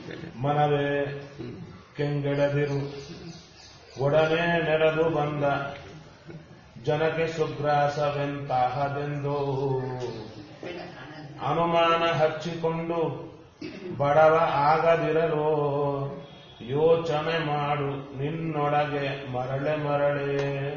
ಮನವೇ ಕೆಂಗೆಡದಿರು ಒಡನೆ ನೆರೆದು ಬಂದ ಜನಕ್ಕೆ ಸುಗ್ರಾಸವೆಂತಹದೆಂದು ಅನುಮಾನ ಹಚ್ಚಿಕೊಂಡು ಬಡವ ಆಗದಿರಲು ಯೋಚನೆ ಮಾಡು ನಿನ್ನೊಳಗೆ ಮರಳೆ ಮರಳೆ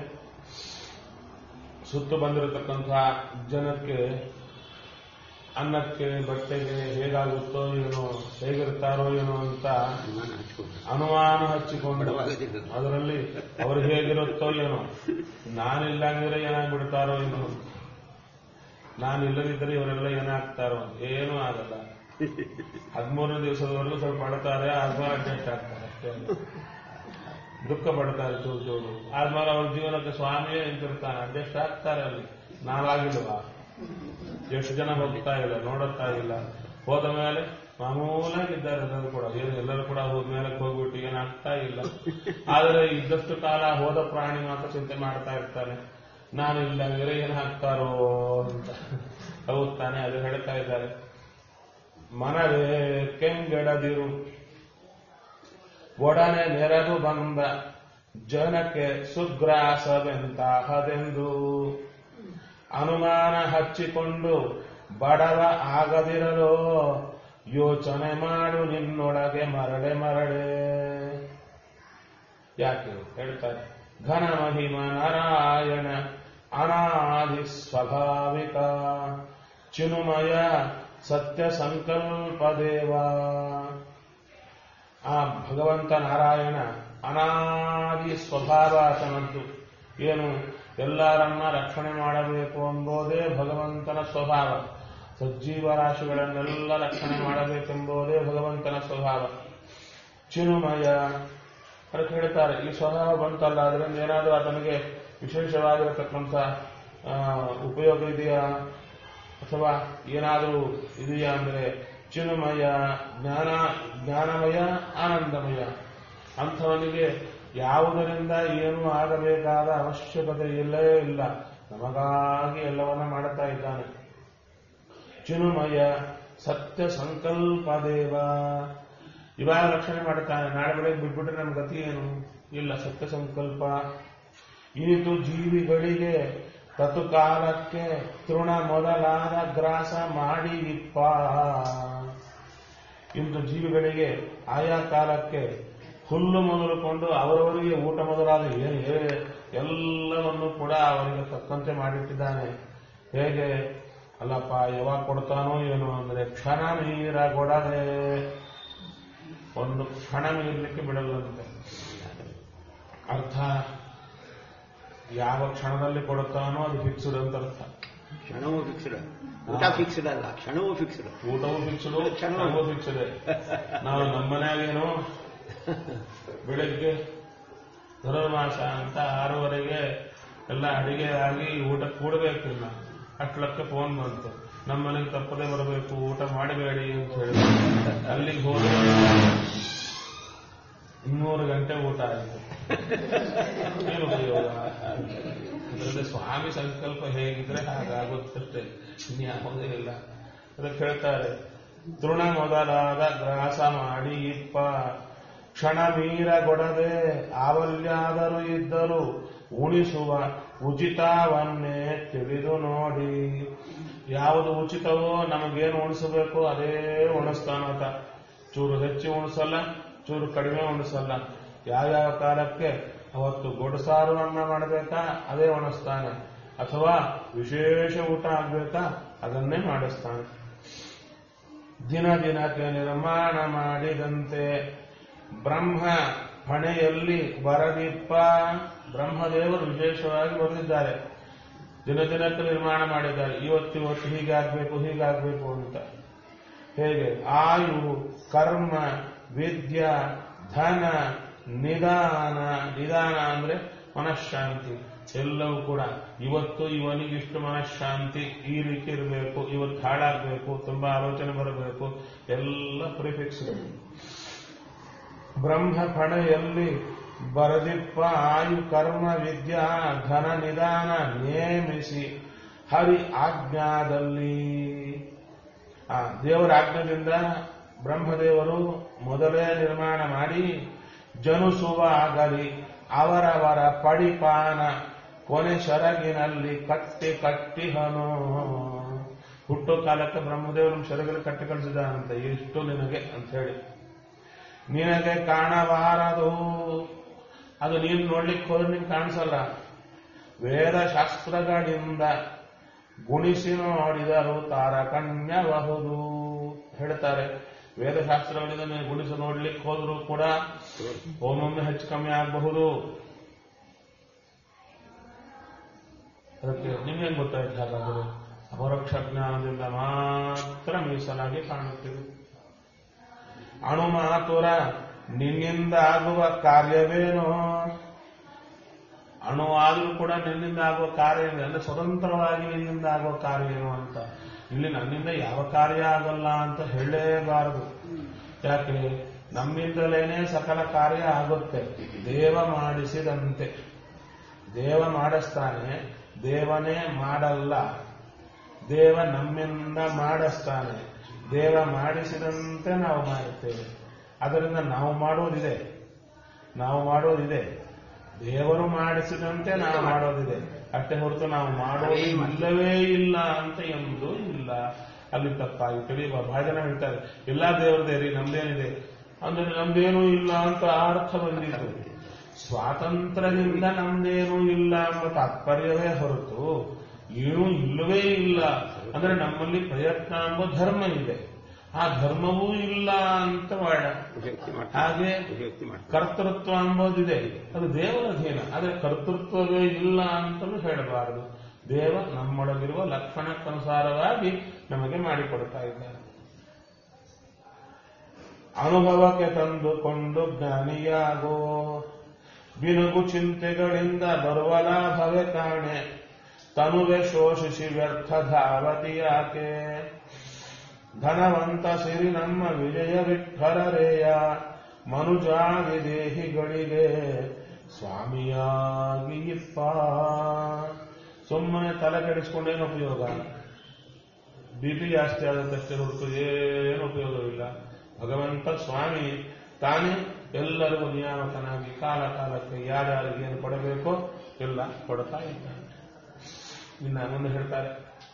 ಸುತ್ತು ಬಂದಿರತಕ್ಕಂತಹ ಜನಕ್ಕೆ ಅನ್ನಕ್ಕೆ ಬಟ್ಟೆಗೆ ಹೇಗಾಗುತ್ತೋ ಏನೋ ಹೇಗಿರ್ತಾರೋ ಏನೋ ಅಂತ ಅನುಮಾನ ಹಚ್ಕೊಂಡು ಅನುಮಾನ ಹಚ್ಚಿಕೊಂಡು ಬಡವಾಗದಿರಲು. ಅದರಲ್ಲಿ ಅವ್ರು ಹೇಗಿರುತ್ತೋ ಏನೋ ನಾನಿಲ್ಲಂಗಿದ್ರೆ ಏನಾಗ್ಬಿಡ್ತಾರೋ ಏನೋ ನಾನು ಇಲ್ಲದಿದ್ದರೆ ಇವರೆಲ್ಲ ಏನಾಗ್ತಾರೋ ಏನೂ ಆಗಲ್ಲ ಹದಿಮೂರನೇ ದಿವಸದವರೆಗೂ ಸ್ವಲ್ಪ ಪಡ್ತಾರೆ ಆದ್ಮೇಲೆ ಅಡ್ಜಸ್ಟ್ ಆಗ್ತಾರೆ ಅಷ್ಟೇ ದುಃಖ ಪಡ್ತಾರೆ ಚೂರು ಚೂರು ಆದ್ಮೇಲೆ ಅವ್ರ ಜೀವನಕ್ಕೆ ಸ್ವಾಮಿಯೇ ನಿಂತಿರ್ತಾನೆ ಅಡ್ಜಸ್ಟ್ ಆಗ್ತಾರೆ ಅಲ್ಲಿ ನಾವಾಗಿಲ್ವಾ ಎಷ್ಟು ಜನ ಹೋಗ್ತಾ ಇಲ್ಲ ನೋಡುತ್ತಾ ಇಲ್ಲ ಹೋದ ಮೇಲೆ ಮಾಮೂಲಾಗಿದ್ದಾರೆ ಎಲ್ಲರೂ ಕೂಡ ಏನು ಎಲ್ಲರೂ ಕೂಡ ಹೋದ ಮೇಲೆ ಹೋಗ್ಬಿಟ್ಟು ಏನಾಗ್ತಾ ಇಲ್ಲ ಆದರೆ ಇದ್ದಷ್ಟು ಕಾಲ ಹೋದ ಪ್ರಾಣಿ ಮಾತ್ರ ಚಿಂತೆ ಮಾಡ್ತಾ ಇರ್ತಾನೆ ನಾನು ಇಲ್ಲಂಗಿದ್ರೆ ಏನಾಗ್ತಾರೋ ಅಂತ ಹೌದು ತಾನೆ ಅದು ಹೇಳ್ತಾ ಇದ್ದಾರೆ ಮನವೇ ಕೆಂಗೆಡದಿರು ಒಡನೆ ನೆರೆದು ಬಂದ ಜನಕ್ಕೆ ಸುಗ್ರಾಸವೆಂತಹದೆಂದು ಅನುಮಾನ ಹಚ್ಚಿಕೊಂಡು ಬಡವ ಆಗದಿರಲು ಯೋಚನೆ ಮಾಡು ನಿನ್ನೊಳಗೆ ಮರಳೆ ಮರಳೆ ಯಾಕೆ ಹೇಳ್ತಾರೆ ಘನ ಮಹಿಮ ನಾರಾಯಣ ಅನಾದಿ ಸ್ವಾಭಾವಿಕ ಚಿನುಮಯ ಸತ್ಯ ಸಂಕಲ್ಪ ದೇವ ಆ ಭಗವಂತ ನಾರಾಯಣ ಅನಾದಿ ಸ್ವಭಾವ ಆತನದ್ದು ಏನು ಎಲ್ಲರನ್ನ ರಕ್ಷಣೆ ಮಾಡಬೇಕು ಎಂಬುದೇ ಭಗವಂತನ ಸ್ವಭಾವ ಸಜ್ಜೀವ ರಾಶಿಗಳನ್ನೆಲ್ಲ ರಕ್ಷಣೆ ಮಾಡಬೇಕೆಂಬುದೇ ಭಗವಂತನ ಸ್ವಭಾವ ಚಿನುಮಯ ಅದಕ್ಕೆ ಹೇಳ್ತಾರೆ ಈ ಸ್ವಭಾವ ಬಂತಲ್ಲ ಅದರಿಂದ ಏನಾದರೂ ಆತನಿಗೆ ವಿಶೇಷವಾಗಿರತಕ್ಕಂಥ ಆ, ಉಪಯೋಗ ಇದೆಯಾ ಅಥವಾ ಏನಾದರೂ ಇದೆಯಾ ಅಂದ್ರೆ ಚಿನ್ಮಯ ಜ್ಞಾನ ಜ್ಞಾನಮಯ ಆನಂದಮಯ ಅಂಥವನಿಗೆ ಯಾವುದರಿಂದ ಏನೂ ಆಗಬೇಕಾದ ಅವಶ್ಯಕತೆ ಇಲ್ಲೇ ಇಲ್ಲ ನಮಗಾಗಿ ಎಲ್ಲವನ್ನ ಮಾಡುತ್ತಾ ಇದ್ದಾನೆ ಚಿನುಮಯ ಸತ್ಯ ಸಂಕಲ್ಪ ದೇವ ಇವಾಗ ರಕ್ಷಣೆ ಮಾಡುತ್ತಾನೆ ನಾಳೆ ಬೆಳಗ್ಗೆ ಬಿಟ್ಬಿಟ್ರೆ ನಮ್ಮ ಗತಿ ಏನು ಇಲ್ಲ ಸತ್ಯ ಸಂಕಲ್ಪ ಇನಿತು ಜೀವಿಗಳಿಗೆ ತತು ಕಾಲಕ್ಕೆ ತೃಣ ಮೊದಲಾದ ಗ್ರಾಸ ಮಾಡಿ ಇಪ್ಪ ಇಂದು ಜೀವಿಗಳಿಗೆ ಆಯಾ ಕಾಲಕ್ಕೆ ಹುಲ್ಲು ಮೊದಲುಕೊಂಡು ಅವರವರಿಗೆ ಊಟ ಮೊದಲಾದ ಏನು ಏ- ಎಲ್ಲವನ್ನು ಕೂಡ ಅವರಿಗೆ ತಕ್ಕಂತೆ ಮಾಡಿಟ್ಟಿದ್ದಾನೆ ಹೇಗೆ ಅಲ್ಲಪ್ಪ ಯಾವಾಗ ಕೊಡ್ತಾನೋ ಏನು ಅಂದ್ರೆ ಕ್ಷಣ ನೀರ ಕೊಡದೆ ಒಂದು ಕ್ಷಣ ನೀರ್ಲಿಕ್ಕೆ ಬಿಡಲ್ಲಂತೆ ಅರ್ಥ ಯಾವ ಕ್ಷಣದಲ್ಲಿ ಕೊಡುತ್ತಾನೋ ಅದು ಫಿಕ್ಸ್ಡ್ ಅಂತ ಅರ್ಥ ಕ್ಷಣವೂ ಫಿಕ್ಸ್ಡ್ ಊಟ ಫಿಕ್ಸ್ಡ್ ಅಲ್ಲ ಕ್ಷಣವೂ ಫಿಕ್ಸ್ಡ್ ಊಟವೂ ಫಿಕ್ಸ್ಡ್ ಕ್ಷಣವೂ ಕ್ಷಣವೂ ಫಿಕ್ಸ್ಡ್ ನಾವು ನಮ್ಮ ಮನೆಯಾಗೇನು ಬೆಳಗ್ಗೆ ಧನುರ್ಮಾಸ ಅಂತ ಆರೂವರೆಗೆ ಎಲ್ಲ ಅಡಿಗೆ ಆಗಿ ಊಟ ಕೂಡಬೇಕಿಲ್ಲ ಅಟ್ಲಕ್ಕೆ ಫೋನ್ ಬಂತು ನಮ್ಮ ಮನೆಗೆ ತಪ್ಪದೆ ಬರಬೇಕು ಊಟ ಮಾಡಬೇಡಿ ಅಂತ ಹೇಳಿ ಅಲ್ಲಿಗೆ ಹೋದ್ರೆ ಇನ್ನೂರು ಗಂಟೆ ಊಟ ಆಯಿತು ಏನು ಉಪಯೋಗ ಅದರಲ್ಲಿ ಸ್ವಾಮಿ ಸಂಕಲ್ಪ ಹೇಗಿದ್ರೆ ಹಾಗಾಗುತ್ತಷ್ಟೇ ಇನ್ಯಾವುದೇ ಇಲ್ಲ ಅದಕ್ಕೆ ಹೇಳ್ತಾರೆ ತೃಣ ಮೊದಲಾದ ಗ್ರಾಸ ಮಾಡಿ ಇಪ್ಪ ಕ್ಷಣ ಮೀರಗೊಡದೆ ಆವಲ್ಯಾದರೂ ಇದ್ದರೂ ಉಣಿಸುವ ಉಚಿತವನ್ನೇ ತಿಳಿದು ನೋಡಿ ಯಾವುದು ಉಚಿತವೋ ನಮಗೇನು ಉಣಿಸಬೇಕು ಅದೇ ಉಣಿಸ್ತಾನತ ಚೂರು ಹೆಚ್ಚು ಉಣಿಸಲ್ಲ ಚೂರು ಕಡಿಮೆ ಉಣಿಸಲ್ಲ ಯಾವ್ಯಾವ ಕಾಲಕ್ಕೆ ಅವತ್ತು ಗೊಡಸಾರು ಅನ್ನ ಮಾಡಬೇಕಾ ಅದೇ ಉಣಿಸ್ತಾನೆ ಅಥವಾ ವಿಶೇಷ ಊಟ ಆಗ್ಬೇಕಾ ಅದನ್ನೇ ಮಾಡಿಸ್ತಾನೆ ದಿನ ದಿನಕ್ಕೆ ನಿರ್ಮಾಣ ಮಾಡಿದಂತೆ ಬ್ರಹ್ಮ ಹಣೆಯಲ್ಲಿ ಬರದಿಪ್ಪ ಬ್ರಹ್ಮದೇವರು ವಿಶೇಷವಾಗಿ ಬರೆದಿದ್ದಾರೆ ದಿನ ದಿನಕ್ಕೆ ನಿರ್ಮಾಣ ಮಾಡಿದ್ದಾರೆ ಇವತ್ತಿವತ್ತು ಹೀಗಾಗ್ಬೇಕು ಹೀಗಾಗ್ಬೇಕು ಅಂತ ಹೇಗೆ ಆಯು ಕರ್ಮ ವಿದ್ಯಾ ಧನ ನಿಧಾನ ನಿಧಾನ ಅಂದ್ರೆ ಮನಃಶಾಂತಿ ಎಲ್ಲವೂ ಕೂಡ ಇವತ್ತು ಇವನಿಗಿಷ್ಟು ಮನಃಶಾಂತಿ ಈ ರೀತಿ ಇರಬೇಕು ಇವತ್ತು ಹಾಳಾಗಬೇಕು ತುಂಬಾ ಆಲೋಚನೆ ಬರಬೇಕು ಎಲ್ಲ ಪ್ರಿಫಿಕ್ಸ್ ಬ್ರಹ್ಮ ಫಣೆಯಲ್ಲಿ ಬರದಿಪ್ಪ ಆಯು ಕರ್ಮ ವಿದ್ಯಾ ಧನ ನಿಧಾನ ನೇಮಿಸಿ ಹರಿ ಆಜ್ಞಾದಲ್ಲಿ ಆ ದೇವರ ಆಜ್ಞದಿಂದ ಬ್ರಹ್ಮದೇವರು ಮೊದಲೇ ನಿರ್ಮಾಣ ಮಾಡಿ ಜನುಸುವ ಆಗಲಿ ಅವರವರ ಪಡಿಪಾನ ಕೊನೆ ಸೆರಗಿನಲ್ಲಿ ಕಟ್ಟಿ ಕಟ್ಟಿಹನು ಹುಟ್ಟೋ ಕಾಲಕ್ಕೆ ಬ್ರಹ್ಮದೇವರು ಸೆರಗಲ್ಲಿ ಕಟ್ಟಿ ಕಳಿಸಿದಾನಂತೆ ಇಷ್ಟು ನಿನಗೆ ಅಂತ ಹೇಳಿ ನಿನಗೆ ಕಾಣಬಾರದು ಅದು ನೀನು ನೋಡ್ಲಿಕ್ಕೆ ಹೋದ್ರೆ ನಿನ್ ಕಾಣಿಸಲ್ಲ ವೇದಶಾಸ್ತ್ರಗಳಿಂದ ಗುಣಿಸಿ ನೋಡಿದರು ತಾರಕಣ್ಯಬಹುದು ಹೇಳ್ತಾರೆ ವೇದಶಾಸ್ತ್ರಗಳಿಂದ ನೀವು ಗುಣಿಸಿ ನೋಡ್ಲಿಕ್ಕೆ ಹೋದ್ರು ಕೂಡ ಒಮ್ಮೊಮ್ಮೆ ಹೆಚ್ಚು ಕಮ್ಮಿ ಆಗಬಹುದು ಅದಕ್ಕೆ ನಿಮ್ಗೆ ಗೊತ್ತಾಯ್ತು ಹಾಗಾದ್ರೆ ಅಪರೋಕ್ಷ ಜ್ಞಾನದಿಂದ ಮಾತ್ರ ಮೀಸಲಾಗಿ ಕಾಣುತ್ತಿದೆ ಅಣು ಮಾತುರ ನಿನ್ನಿಂದ ಆಗುವ ಕಾರ್ಯವೇನೋ ಅಣು ಆದ್ರೂ ಕೂಡ ನಿನ್ನಿಂದ ಆಗುವ ಕಾರ್ಯ ಏನು ಅಂದ್ರೆ ಸ್ವತಂತ್ರವಾಗಿ ನಿನ್ನಿಂದ ಆಗುವ ಕಾರ್ಯ ಏನು ಅಂತ ಇಲ್ಲಿ ನನ್ನಿಂದ ಯಾವ ಕಾರ್ಯ ಆಗಲ್ಲ ಅಂತ ಹೇಳಲೇಬಾರದು ಯಾಕೆ ನಮ್ಮಿಂದಲೇನೆ ಸಕಲ ಕಾರ್ಯ ಆಗುತ್ತೆ ದೇವ ಮಾಡಿಸಿದಂತೆ ದೇವ ಮಾಡಿಸ್ತಾನೆ ದೇವನೇ ಮಾಡಲ್ಲ ದೇವ ನಮ್ಮಿಂದ ಮಾಡಿಸ್ತಾನೆ ದೇವ ಮಾಡಿಸಿದಂತೆ ನಾವು ಮಾಡುತ್ತೇವೆ ಅದರಿಂದ ನಾವು ಮಾಡೋದಿದೆ ನಾವು ಮಾಡೋದಿದೆ ದೇವರು ಮಾಡಿಸಿದಂತೆ ನಾವು ಮಾಡೋದಿದೆ ಅಷ್ಟೇ ಹೊರತು ನಾವು ಮಾಡೋದು ಇಲ್ಲವೇ ಇಲ್ಲ ಅಂತ ಎಂಬುದು ಇಲ್ಲ ಅಲ್ಲಿ ತಪ್ಪಾಗಿ ತಿಳಿಯುವ ಬಹಳ ಜನ ಹೇಳ್ತಾರೆ ಎಲ್ಲಾ ದೇವರದೇ ರೀ ನಮ್ದೇನಿದೆ ಅಂದ್ರೆ ನಮ್ದೇನೂ ಇಲ್ಲ ಅಂತ ಅರ್ಥ ಬಂದಿತ್ತು ಸ್ವಾತಂತ್ರ್ಯದಿಂದ ನಮ್ದೇನೂ ಇಲ್ಲ ಎಂಬ ತಾತ್ಪರ್ಯವೇ ಹೊರತು ಏನೂ ಇಲ್ಲವೇ ಇಲ್ಲ ಅಂದ್ರೆ ನಮ್ಮಲ್ಲಿ ಪ್ರಯತ್ನ ಎಂಬ ಧರ್ಮ ಇದೆ ಆ ಧರ್ಮವೂ ಇಲ್ಲ ಅಂತ ಮಾಡ ವ್ಯಕ್ತಿ ಮಾಡ್ತಾರೆ ಹಾಗೆ ವ್ಯಕ್ತಿ ಮಾಡ್ತಾರೆ ಕರ್ತೃತ್ವ ಅಂಬೋದಿದೆ ಅದು ದೇವರ ಅಧೀನ ಆದರೆ ಕರ್ತೃತ್ವವೇ ಇಲ್ಲ ಅಂತಲೂ ಹೇಳಬಾರದು ದೇವ ನಮ್ಮೊಳಗಿರುವ ಲಕ್ಷಣಕ್ಕನುಸಾರವಾಗಿ ನಮಗೆ ಮಾಡಿಕೊಡ್ತಾ ಇದ್ದಾನೆ ಅನುಭವಕ್ಕೆ ತಂದುಕೊಂಡು ಜ್ಞಾನಿಯಾಗೋ ಬಿನುಗು ಚಿಂತೆಗಳಿಂದ ಬರುವ ಲಾಭವೇ ಕಾಣೆ ತನುವೆ ಶೋಷಿಸಿ ವ್ಯರ್ಥ ಧಾವತಿಯಾಕೆ ಧನವಂತ ಸಿರಿ ನಮ್ಮ ವಿಜಯ ವಿಠಲರೇಯ ಮನುಜಾದಿ ದೇಹಿಗಳಿಗೆ ಸ್ವಾಮಿಯಾಗಿ ಇಪ್ಪ ಸುಮ್ಮನೆ ತಲೆ ಕೆಡಿಸ್ಕೊಂಡೇನು ಉಪಯೋಗ ಬಿಪಿ ಜಾಸ್ತಿ ಆದತ್ತಷ್ಟೇ ಹೊರತು ಏನು ಉಪಯೋಗವಿಲ್ಲ ಭಗವಂತ ಸ್ವಾಮಿ ತಾನೇ ಎಲ್ಲರಿಗೂ ನಿಯಾಮಕನಾಗಿ ಕಾಲ ಕಾಲಕ್ಕೆ ಯಾರ್ಯಾರಿಗೆ ಏನು ಕೊಡಬೇಕೋ ಎಲ್ಲ ಕೊಡ್ತಾ ಇದ್ದಾನೆ ಇನ್ನ ಮುಂದೆ ಹೇಳ್ತಾರೆ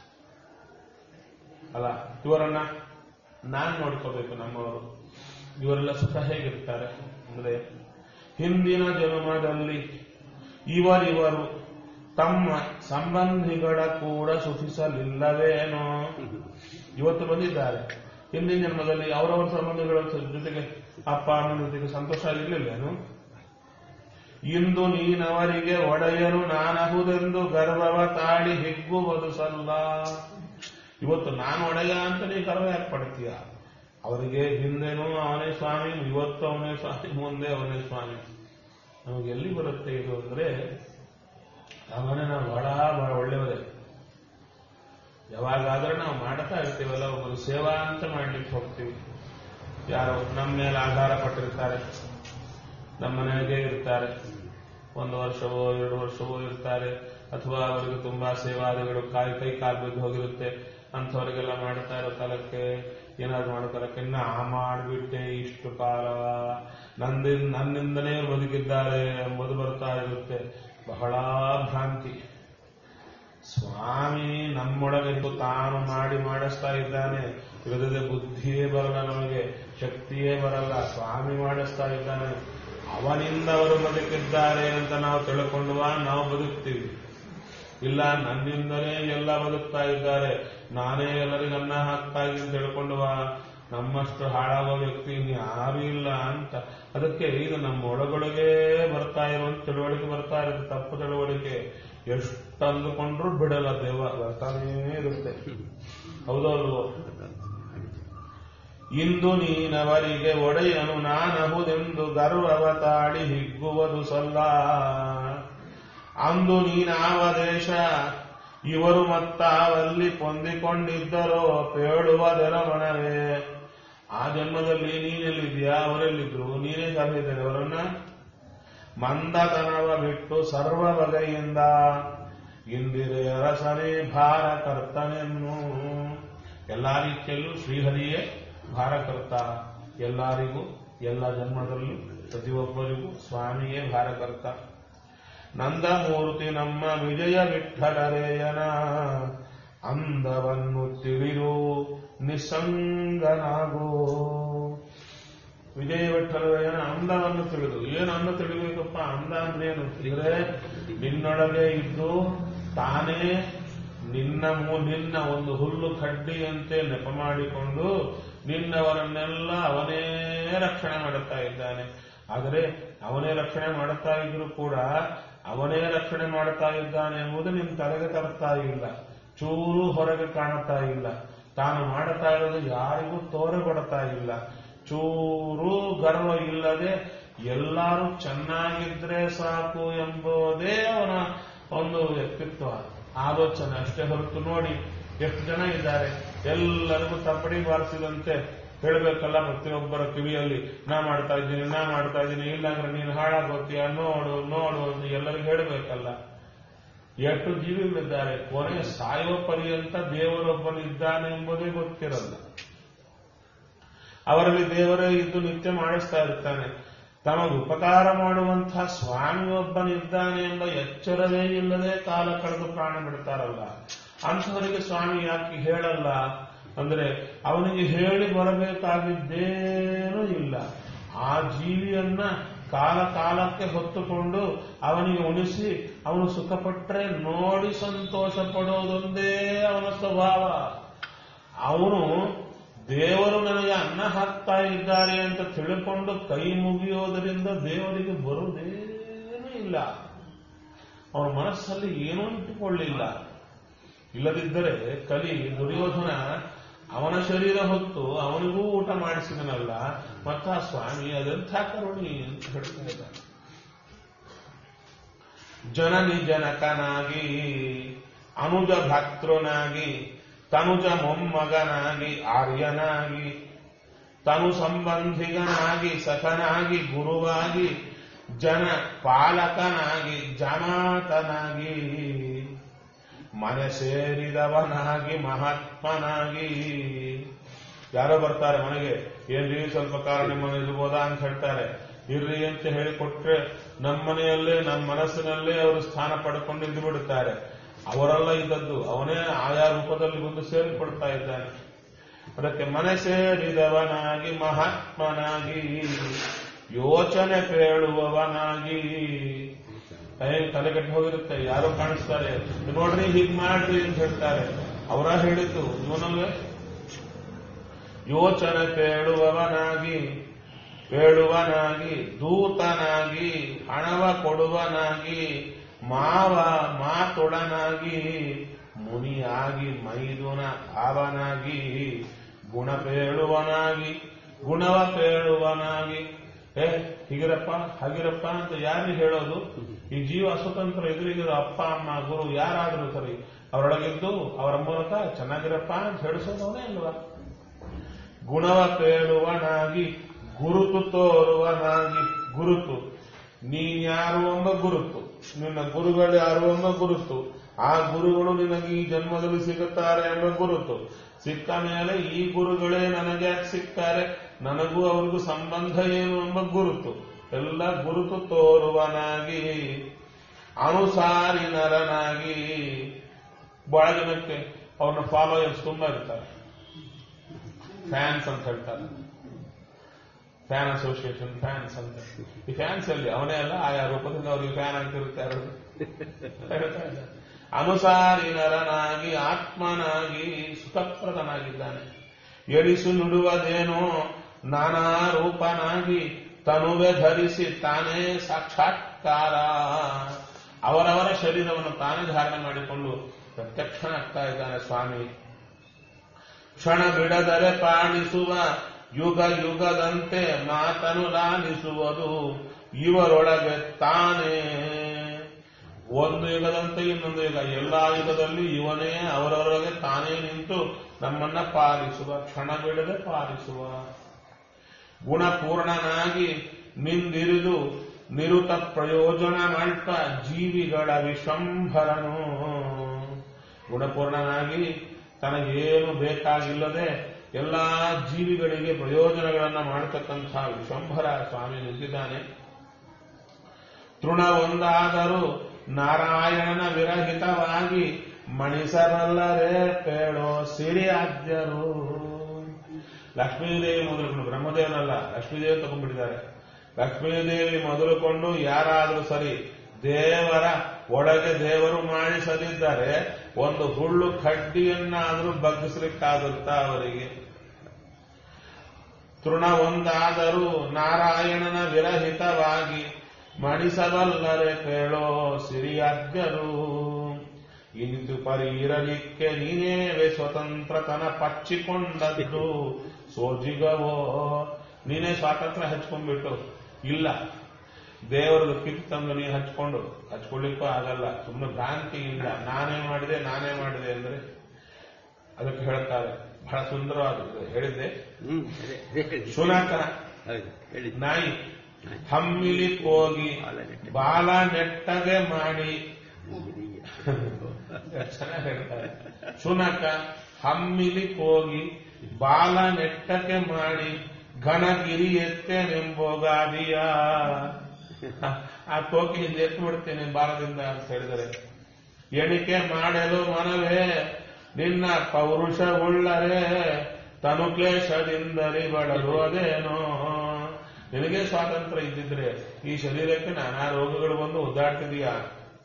ಅಲ್ಲ ಇವರನ್ನ ನಾನ್ ನೋಡ್ಕೋಬೇಕು ನಮ್ಮವರು ಇವರೆಲ್ಲ ಸುಖ ಹೇಗಿರ್ತಾರೆ ಅಂದ್ರೆ ಹಿಂದಿನ ಜನ್ಮದಲ್ಲಿ ಇವರಿವರು ತಮ್ಮ ಸಂಬಂಧಿಗಳ ಕೂಡ ಸುಖಿಸಲಿಲ್ಲವೇನೋ ಇವತ್ತು ಬಂದಿದ್ದಾರೆ ಹಿಂದಿನ ಜನ್ಮದಲ್ಲಿ ಅವರವರ ಸಂಬಂಧಿಗಳ ಜೊತೆಗೆ ಅಪ್ಪ ಅಮ್ಮನ ಜೊತೆಗೆ ಸಂತೋಷ ಆಗಿರ್ಲಿಲ್ಲೇನು ಇಂದು ನೀನವರಿಗೆ ಒಡೆಯನು ನಾನಹುದೆಂದು ಗರ್ವವ ತಾಳಿ ಹಿಗ್ಗುವುದು ಸಲ್ಲ ಇವತ್ತು ನಾನು ಒಡೆಯ ಅಂತ ನೀ ಗರ್ವ ಯಾಕೆ ಪಡ್ತೀಯ ಅವರಿಗೆ ಹಿಂದೆನೂ ಅವನೇ ಸ್ವಾಮಿ ಇವತ್ತು ಅವನೇ ಸ್ವಾಮಿ ಮುಂದೆ ಅವನೇ ಸ್ವಾಮಿ ನಮಗೆ ಎಲ್ಲಿ ಬರುತ್ತೆ ಇದು ಅಂದ್ರೆ ಅವನೇ ನಾವು ಬಹಳ ಬಹಳ ಒಳ್ಳೆಯವರೇ ಯಾವಾಗಾದ್ರೂ ನಾವು ಮಾಡ್ತಾ ಇರ್ತೀವಲ್ಲ ಒಬ್ಬರು ಸೇವಾ ಅಂತ ಮಾಡ್ಲಿಕ್ಕೆ ಹೋಗ್ತೀವಿ ಯಾರೋ ನಮ್ಮ ಮೇಲೆ ಆಧಾರ ಪಟ್ಟಿರ್ತಾರೆ ನಮ್ಮ ಮನೆಗೆ ಇರ್ತಾರೆ ಒಂದು ವರ್ಷವೋ ಎರಡು ವರ್ಷವೋ ಇರ್ತಾರೆ ಅಥವಾ ಅವರಿಗೆ ತುಂಬಾ ಸೇವಾದಿಗಳು ಕಾಯಿ ಕೈ ಕಾಲು ಬಿದ್ದು ಹೋಗಿರುತ್ತೆ ಅಂಥವರಿಗೆಲ್ಲ ಮಾಡ್ತಾ ಇರೋ ಕಾಲಕ್ಕೆ ಏನಾದ್ರು ಮಾಡೋ ಕಾಲಕ್ಕೆ ನಾ ಮಾಡಿಬಿಟ್ಟೆ ಇಷ್ಟು ಕಾಲ ನಂದಿನ್ ನನ್ನಿಂದನೇ ಬದುಕಿದ್ದಾರೆ ಎಂಬುದು ಬರ್ತಾ ಇರುತ್ತೆ ಬಹಳ ಭ್ರಾಂತಿ ಸ್ವಾಮಿ ನಮ್ಮೊಳಗಿದ್ದು ತಾನು ಮಾಡಿ ಮಾಡಿಸ್ತಾ ಇದ್ದಾನೆ ಇಲ್ಲದೆ ಬುದ್ಧಿಯೇ ಬರಲ್ಲ ನಮಗೆ ಶಕ್ತಿಯೇ ಬರಲ್ಲ ಸ್ವಾಮಿ ಮಾಡಿಸ್ತಾ ಇದ್ದಾನೆ ಅವನಿಂದ ಅವರು ಬದುಕಿದ್ದಾರೆ ಅಂತ ನಾವು ತಿಳ್ಕೊಂಡುವ ನಾವು ಬದುಕ್ತೀವಿ ಇಲ್ಲ ನನ್ನಿಂದಲೇ ಎಲ್ಲ ಬದುಕ್ತಾ ಇದ್ದಾರೆ ನಾನೇ ಎಲ್ಲರಿಗೂ ಅನ್ನ ಹಾಕ್ತಾ ಇದ್ದೀನಿ ಅಂತ ತಿಳ್ಕೊಂಡುವ ನಮ್ಮಷ್ಟು ಹಾಳಾಗೋ ವ್ಯಕ್ತಿ ಯಾರು ಇಲ್ಲ ಅಂತ ಅದಕ್ಕೆ ಇದು ನಮ್ಮ ಒಳಗೊಳಗೆ ಬರ್ತಾ ಇರುವಂತ ತಿಳುವಳಿಕೆ ಬರ್ತಾ ಇರುತ್ತೆ ತಪ್ಪು ತಿಳುವಳಿಕೆ ಎಷ್ಟು ಅಂದುಕೊಂಡ್ರು ಬಿಡಲ್ಲ ದೇವ ಬರ್ತಾನೇ ಇರುತ್ತೆ ಹೌದಲ್ವೋ ಇಂದು ನೀನವರಿಗೆ ಒಡೆಯನು ನಾನಹುದೆಂದು ಗರ್ವವ ತಾಳಿ ಹಿಗ್ಗುವುದು ಸಲ್ಲ ಅಂದು ನೀನಾವ ದೇಶ ಇವರು ಮತ್ತಾವಲ್ಲಿ ಹೊಂದಿಕೊಂಡಿದ್ದರೋ ಪೇಳುವುದರ ಮನವೇ ಆ ಜನ್ಮದಲ್ಲಿ ನೀನೆಲ್ಲಿದ್ಯಾ ಅವರೆಲ್ಲಿದ್ರು ನೀನೇ ಸಾಧಿಸಿದ್ದೇನೆ ಅವರನ್ನ ಮಂದತನವ ಬಿಟ್ಟು ಸರ್ವ ಬಗೆಯಿಂದ ಇಂದಿರೆ ಅರಸನೇ ಭಾರ ಕರ್ತನೆನ್ನು ಎಲ್ಲಾ ರೀತಿಯಲ್ಲೂ ಶ್ರೀಹರಿಯೇ ಭಾರಕರ್ತ ಎಲ್ಲರಿಗೂ ಎಲ್ಲ ಜನ್ಮದಲ್ಲೂ ಪ್ರತಿಯೊಬ್ಬರಿಗೂ ಸ್ವಾಮಿಯೇ ಭಾರಕರ್ತ ನಂದಮೂರ್ತಿ ನಮ್ಮ ವಿಜಯ ವಿಠಲರೇಯನ ಅಂದವನ್ನು ತಿಳಿರು ನಿಸ್ಸಂಗನಾಗೋ ವಿಜಯ ವಿಠಲರೇಯನ ಅಂದವನ್ನು ತಿಳಿದು ಏನು ಅಂದ ತಿಳಿಬೇಕಪ್ಪ ಅಂದ ಅಂದ್ರೇನು ತಿಳಿದ್ರೆ ನಿನ್ನೊಳಗೆ ಇದ್ದು ತಾನೇ ನಿನ್ನ ಮೂ ನಿನ್ನ ಒಂದು ಹುಲ್ಲು ಕಡ್ಡಿಯಂತೆ ನೆಪ ಮಾಡಿಕೊಂಡು ನಿನ್ನವರನ್ನೆಲ್ಲ ಅವನೇ ರಕ್ಷಣೆ ಮಾಡುತ್ತಾ ಇದ್ದಾನೆ ಆದರೆ ಅವನೇ ರಕ್ಷಣೆ ಮಾಡುತ್ತಾ ಇದ್ರು ಕೂಡ ಅವನೇ ರಕ್ಷಣೆ ಮಾಡುತ್ತಾ ಇದ್ದಾನೆ ಎಂಬುದು ನಿನ್ ತಲೆಗೆ ತರ್ತಾ ಇಲ್ಲ ಚೂರು ಹೊರಗೆ ಕಾಣುತ್ತಾ ಇಲ್ಲ ತಾನು ಮಾಡುತ್ತಾ ಇರೋದು ಯಾರಿಗೂ ತೋರೆಗೊಡ್ತಾ ಇಲ್ಲ ಚೂರು ಗರ್ವ ಇಲ್ಲದೆ ಎಲ್ಲರೂ ಚೆನ್ನಾಗಿದ್ರೆ ಸಾಕು ಎಂಬುದೇ ಅವನ ಒಂದು ವ್ಯಕ್ತಿತ್ವ ಆಲೋಚನೆ ಅಷ್ಟೇ ಹೊರತು ನೋಡಿ ಎಷ್ಟು ಜನ ಇದ್ದಾರೆ ಎಲ್ಲರಿಗೂ ತಪ್ಪಡಿ ಬಾರಿಸಿದಂತೆ ಹೇಳಬೇಕಲ್ಲ ಪ್ರತಿಯೊಬ್ಬರ ಕಿವಿಯಲ್ಲಿ ನಾ ಮಾಡ್ತಾ ಇದ್ದೀನಿ ನಾ ಮಾಡ್ತಾ ಇದ್ದೀನಿ ಇಲ್ಲಾಂದ್ರೆ ನೀನು ಹಾಳಾಗೋತೀಯ ನೋಡು ನೋಡು ಅಂತ ಎಲ್ಲರಿಗೂ ಹೇಳಬೇಕಲ್ಲ ಎಷ್ಟು ಜೀವಿಗಳಿದ್ದಾರೆ ಕೊನೆ ಸಾಯುವ ಪರ್ಯಂತ ದೇವರೊಬ್ಬನಿದ್ದಾನೆ ಎಂಬುದೇ ಗೊತ್ತಿರಲ್ಲ ಅವರಲ್ಲಿ ದೇವರೇ ಇದ್ದು ನಿತ್ಯ ಮಾಡಿಸ್ತಾ ಇರ್ತಾನೆ ತಮಗೆ ಉಪಕಾರ ಮಾಡುವಂತಹ ಸ್ವಾಮಿಯೊಬ್ಬನಿದ್ದಾನೆ ಎಂಬ ಎಚ್ಚರವೇ ಇಲ್ಲದೆ ಕಾಲ ಕಳೆದು ಪ್ರಾಣ ಬಿಡ್ತಾರಲ್ಲ ಅಂಥವರಿಗೆ ಸ್ವಾಮಿ ಯಾಕೆ ಹೇಳಲ್ಲ ಅಂದ್ರೆ ಅವನಿಗೆ ಹೇಳಿ ಬರಬೇಕಾಗಿದ್ದೇನೂ ಇಲ್ಲ ಆ ಜೀವಿಯನ್ನ ಕಾಲ ಕಾಲಕ್ಕೆ ಹೊತ್ತುಕೊಂಡು ಅವನಿಗೆ ಉಣಿಸಿ ಅವನು ಸುಖಪಟ್ಟರೆ ನೋಡಿ ಸಂತೋಷ ಪಡೋದೊಂದೇ ಅವನ ಸ್ವಭಾವ ಅವನು ದೇವರು ನನಗೆ ಅನ್ನ ಹಾಕ್ತಾ ಇದ್ದಾರೆ ಅಂತ ತಿಳ್ಕೊಂಡು ಕೈ ಮುಗಿಯೋದರಿಂದ ದೇವರಿಗೆ ಬರುವುದೇನೂ ಇಲ್ಲ ಅವನ ಮನಸ್ಸಲ್ಲಿ ಏನೂ ಇಟ್ಟುಕೊಳ್ಳಿಲ್ಲ ಇಲ್ಲದಿದ್ದರೆ ಕಲಿ ದುರ್ಯೋಧನ ಅವನ ಶರೀರ ಹೊತ್ತು ಅವನಿಗೂ ಊಟ ಮಾಡಿಸಿದನಲ್ಲ ಮತ್ತ ಆ ಸ್ವಾಮಿ ಅದೆಂಥ ಕರುಣಿ ಅಂತ ಹೇಳ್ತಾ ಇದ್ದಾನೆ ಜನನಿ ಜನಕನಾಗಿ ಅನುಜ ಭಕ್ತೃನಾಗಿ ತನುಜ ಮೊಮ್ಮಗನಾಗಿ ಆರ್ಯನಾಗಿ ತನು ಸಂಬಂಧಿಗನಾಗಿ ಸಖನಾಗಿ ಗುರುವಾಗಿ ಜನ ಪಾಲಕನಾಗಿ ಜಮಾತನಾಗಿ ಮನೆ ಸೇರಿದವನಾಗಿ ಮಹಾತ್ಮನಾಗಿ ಯಾರೋ ಬರ್ತಾರೆ ಮನೆಗೆ ಏನ್ರಿ ಸ್ವಲ್ಪ ಕಾಲ ನಿಮ್ಮ ಮನೆ ಇರ್ಬೋದಾ ಅಂತ ಹೇಳ್ತಾರೆ ಇರ್ರಿ ಅಂತ ಹೇಳಿಕೊಟ್ರೆ ನಮ್ಮ ಮನೆಯಲ್ಲೇ ನಮ್ಮ ಮನಸ್ಸಿನಲ್ಲೇ ಅವರು ಸ್ಥಾನ ಪಡ್ಕೊಂಡು ಇದ್ದು ಬಿಡುತ್ತಾರೆ ಅವರೆಲ್ಲ ಇದ್ದದ್ದು ಅವನೇ ಆಯಾ ರೂಪದಲ್ಲಿ ಬಂದು ಸೇರಿಕೊಡ್ತಾ ಇದ್ದಾನೆ ಅದಕ್ಕೆ ಮನೆ ಸೇರಿದವನಾಗಿ ಮಹಾತ್ಮನಾಗಿ ಯೋಚನೆ ಕೇಳುವವನಾಗಿ ಏ ತಲೆಗೆಟ್ಟು ಹೋಗಿರುತ್ತೆ ಯಾರೋ ಕಾಣಿಸ್ತಾರೆ ನೋಡ್ರಿ ಹೀಗ್ ಮಾಡ್ರಿ ಅಂತ ಹೇಳ್ತಾರೆ ಅವರ ಹೇಳಿದ್ದು ಇವನಲ್ವೇ ಯೋಚನೆ ಕೇಳುವವನಾಗಿ ಕೇಳುವನಾಗಿ ದೂತನಾಗಿ ಹಣವ ಕೊಡುವನಾಗಿ ಮಾವ ಮಾತೊಡನಾಗಿ ಮುನಿಯಾಗಿ ಮೈದುನ ಭಾವನಾಗಿ ಗುಣ ಪೇಳುವನಾಗಿ ಗುಣವ ಪೇಳುವನಾಗಿ ಏ ಹೀಗಿರಪ್ಪ ಹಾಗಿರಪ್ಪ ಅಂತ ಯಾರಿಗೆ ಹೇಳೋದು ಈ ಜೀವ ಸ್ವತಂತ್ರ ಎದುರಿಗಿರೋ ಅಪ್ಪ ಅಮ್ಮ ಗುರು ಯಾರಾದರೂ ಸರಿ ಅವರೊಳಗಿದ್ದು ಅವರ ಮೂಲಕ ಚೆನ್ನಾಗಿರಪ್ಪ ಅಂತ ಹೇಳಿಸೋದವನೇ ಅಲ್ವಾ ಗುಣವ ಪೇಳುವನಾಗಿ ಗುರುತು ತೋರುವನಾಗಿ ಗುರುತು ನೀನ್ಯಾರು ಎಂಬ ಗುರುತು ನಿನ್ನ ಗುರುಗಳು ಯಾರು ಎಂಬ ಗುರುತು ಆ ಗುರುಗಳು ನಿನಗೆ ಈ ಜನ್ಮದಲ್ಲಿ ಸಿಗುತ್ತಾರೆ ಎಂಬ ಗುರುತು ಸಿಕ್ಕ ಮೇಲೆ ಈ ಗುರುಗಳೇ ನನಗೆ ಯಾಕೆ ಸಿಗ್ತಾರೆ ನನಗೂ ಅವ್ರಿಗೂ ಸಂಬಂಧ ಏನು ಎಂಬ ಗುರುತು ಎಲ್ಲ ಗುರುತು ತೋರುವನಾಗಿ ಅನುಸಾರಿ ನರನಾಗಿ ಬಹಳ ಜನಕ್ಕೆ ಅವ್ರನ್ನ ಫಾಲೋಯರ್ಸ್ ತುಂಬಾ ಇರ್ತಾರೆ ಫ್ಯಾನ್ಸ್ ಅಂತ ಹೇಳ್ತಾರೆ ಫ್ಯಾನ್ ಅಸೋಸಿಯೇಷನ್ ಫ್ಯಾನ್ಸ್ ಅಂತ ಈ ಫ್ಯಾನ್ಸ್ ಅಲ್ಲಿ ಅವನೇ ಅಲ್ಲ ಆಯಾ ರೂಪದಿಂದ ಅವ್ರಿಗೆ ಫ್ಯಾನ್ ಆಗ್ತಿರುತ್ತಾರೆ ಅನುಸಾರಿ ನರನಾಗಿ ಆತ್ಮನಾಗಿ ಸುಖಪ್ರದನಾಗಿದ್ದಾನೆ ಎಡಿಸು ನುಡುವುದೇನೋ ನಾನಾ ರೂಪನಾಗಿ ತನುವೆ ಧರಿಸಿ ತಾನೇ ಸಾಕ್ಷಾತ್ಕಾರ ಅವರವರ ಶರೀರವನ್ನು ತಾನೇ ಧಾರಣೆ ಮಾಡಿಕೊಂಡು ಪ್ರತ್ಯಕ್ಷನಾಗ್ತಾ ಇದ್ದಾನೆ ಸ್ವಾಮಿ ಕ್ಷಣ ಬಿಡದರೆ ಪಾಲಿಸುವ ಯುಗ ಯುಗದಂತೆ ಮಾತನು ಲಾಲಿಸುವುದು ಇವರೊಳಗೆ ತಾನೇ ಒಂದು ಯುಗದಂತೆ ಇನ್ನೊಂದು ಯುಗ ಎಲ್ಲಾ ಯುಗದಲ್ಲಿ ಇವನೇ ಅವರವರೊಳಗೆ ತಾನೇ ನಿಂತು ನಮ್ಮನ್ನ ಪಾಲಿಸುವ ಕ್ಷಣ ಬಿಡದೆ ಪಾಲಿಸುವ ಗುಣಪೂರ್ಣನಾಗಿ ನಿಂದಿರಿದು ನಿರುತ ಪ್ರಯೋಜನ ಮಾಡ್ತ ಜೀವಿಗಳ ವಿಶ್ವಂಭರನು ಗುಣಪೂರ್ಣನಾಗಿ ತನಗೇನು ಬೇಕಾಗಿಲ್ಲದೆ ಎಲ್ಲಾ ಜೀವಿಗಳಿಗೆ ಪ್ರಯೋಜನಗಳನ್ನ ಮಾಡತಕ್ಕಂಥ ವಿಶ್ವಂಭರ ಸ್ವಾಮಿ ನಿಂತಿದ್ದಾನೆ ತೃಣ ಒಂದಾದರೂ ನಾರಾಯಣನ ವಿರಹಿತವಾಗಿ ಮಣಿಸಬಲ್ಲರೇ ಪೇಳೋ ಸಿರಿಯಾದ್ಯರು ಲಕ್ಷ್ಮೀದೇವಿ ಮೊದಲುಕೊಂಡು ಬ್ರಹ್ಮದೇವನಲ್ಲ ಲಕ್ಷ್ಮೀದೇವಿ ತಗೊಂಡ್ಬಿಟ್ಟಿದ್ದಾರೆ ಲಕ್ಷ್ಮೀದೇವಿ ಮೊದಲುಕೊಂಡು ಯಾರಾದರೂ ಸರಿ ದೇವರ ಒಳಗೆ ದೇವರು ಮಾಡಿಸದಿದ್ದರೆ ಒಂದು ಹುಳ್ಳು ಕಡ್ಡಿಯನ್ನಾದರೂ ಬಗ್ಗಿಸ್ಲಿಕ್ಕಾಗುತ್ತಾ ಅವರಿಗೆ ತೃಣ ಒಂದಾದರೂ ನಾರಾಯಣನ ವಿರಹಿತವಾಗಿ ಮಣಿಸಬಲ್ಲರೆ ಕೇಳೋ ಸಿರಿಯಾದ್ಯರು ಇಂದು ಪರಿ ಇರಲಿಕ್ಕೆ ನೀನೇವೆ ಸ್ವತಂತ್ರತನ ಪಚ್ಚಿಕೊಂಡದ್ದು ಸೋಜಿಗವೋ ನೀನೇ ಸ್ವಾತಂತ್ರ್ಯ ಹಚ್ಕೊಂಡ್ಬಿಟ್ಟು ಇಲ್ಲ ದೇವರದು ಕಿತ್ತು ತಂದು ನೀ ಹಚ್ಕೊಂಡು ಹಚ್ಕೊಳ್ಳಿಕ್ಕೂ ಆಗಲ್ಲ ಸುಮ್ಮನೆ ಭ್ರಾಂತಿಯಿಂದ ನಾನೇ ಮಾಡಿದೆ ನಾನೇ ಮಾಡಿದೆ ಅಂದ್ರೆ ಅದಕ್ಕೆ ಹೇಳ್ತಾರೆ ಬಹಳ ಸುಂದರವಾದದ್ದು ಹೇಳಿದ್ದೆ ಹ್ಮ್ ಅದೇ ಅದೇ ಹೇಳಿ ಶುನಕನ ಹೌದು ಹೇಳಿ ನಾಯಿ ಹಮ್ಮಿಲಿ ಹೋಗಿ ಬಾಲ ನೆಟ್ಟಗೆ. ಬಾಲ ನೆಟ್ಟಗೆ ಮಾಡಿ ಚೆನ್ನಾಗಿ ಹೇಳ್ತಾರೆ ಶುನಕ ಹಮ್ಮಿಲಿ ಹೋಗಿ ಬಾಲ ನೆಟ್ಟಗೆ ಮಾಡಿ ಘನಗಿರಿ ಎತ್ತೇನೆಂಬೋಗಾದಿಯ ಆ ಕೋಕಿ ಹಿಂದೆ ಎತ್ತು ಬಿಡ್ತೇನೆ ಬಾಲದಿಂದ ಅಂತ ಹೇಳಿದರೆ ಎಣಿಕೆ ಮಾಡಲು ಮನವೇ ನಿನ್ನ ಪೌರುಷ ಉಳ್ಳರೆ ತನು ಕ್ಲೇಶದಿಂದಲೇ ಬಳಲು ಅದೇನೋ ನಿನಗೆ ಸ್ವಾತಂತ್ರ್ಯ ಇದ್ದಿದ್ರೆ ಈ ಶರೀರಕ್ಕೆ ನಾನಾ ರೋಗಗಳು ಬಂದು ಒದ್ದಾಡ್ತಿದೀಯಾ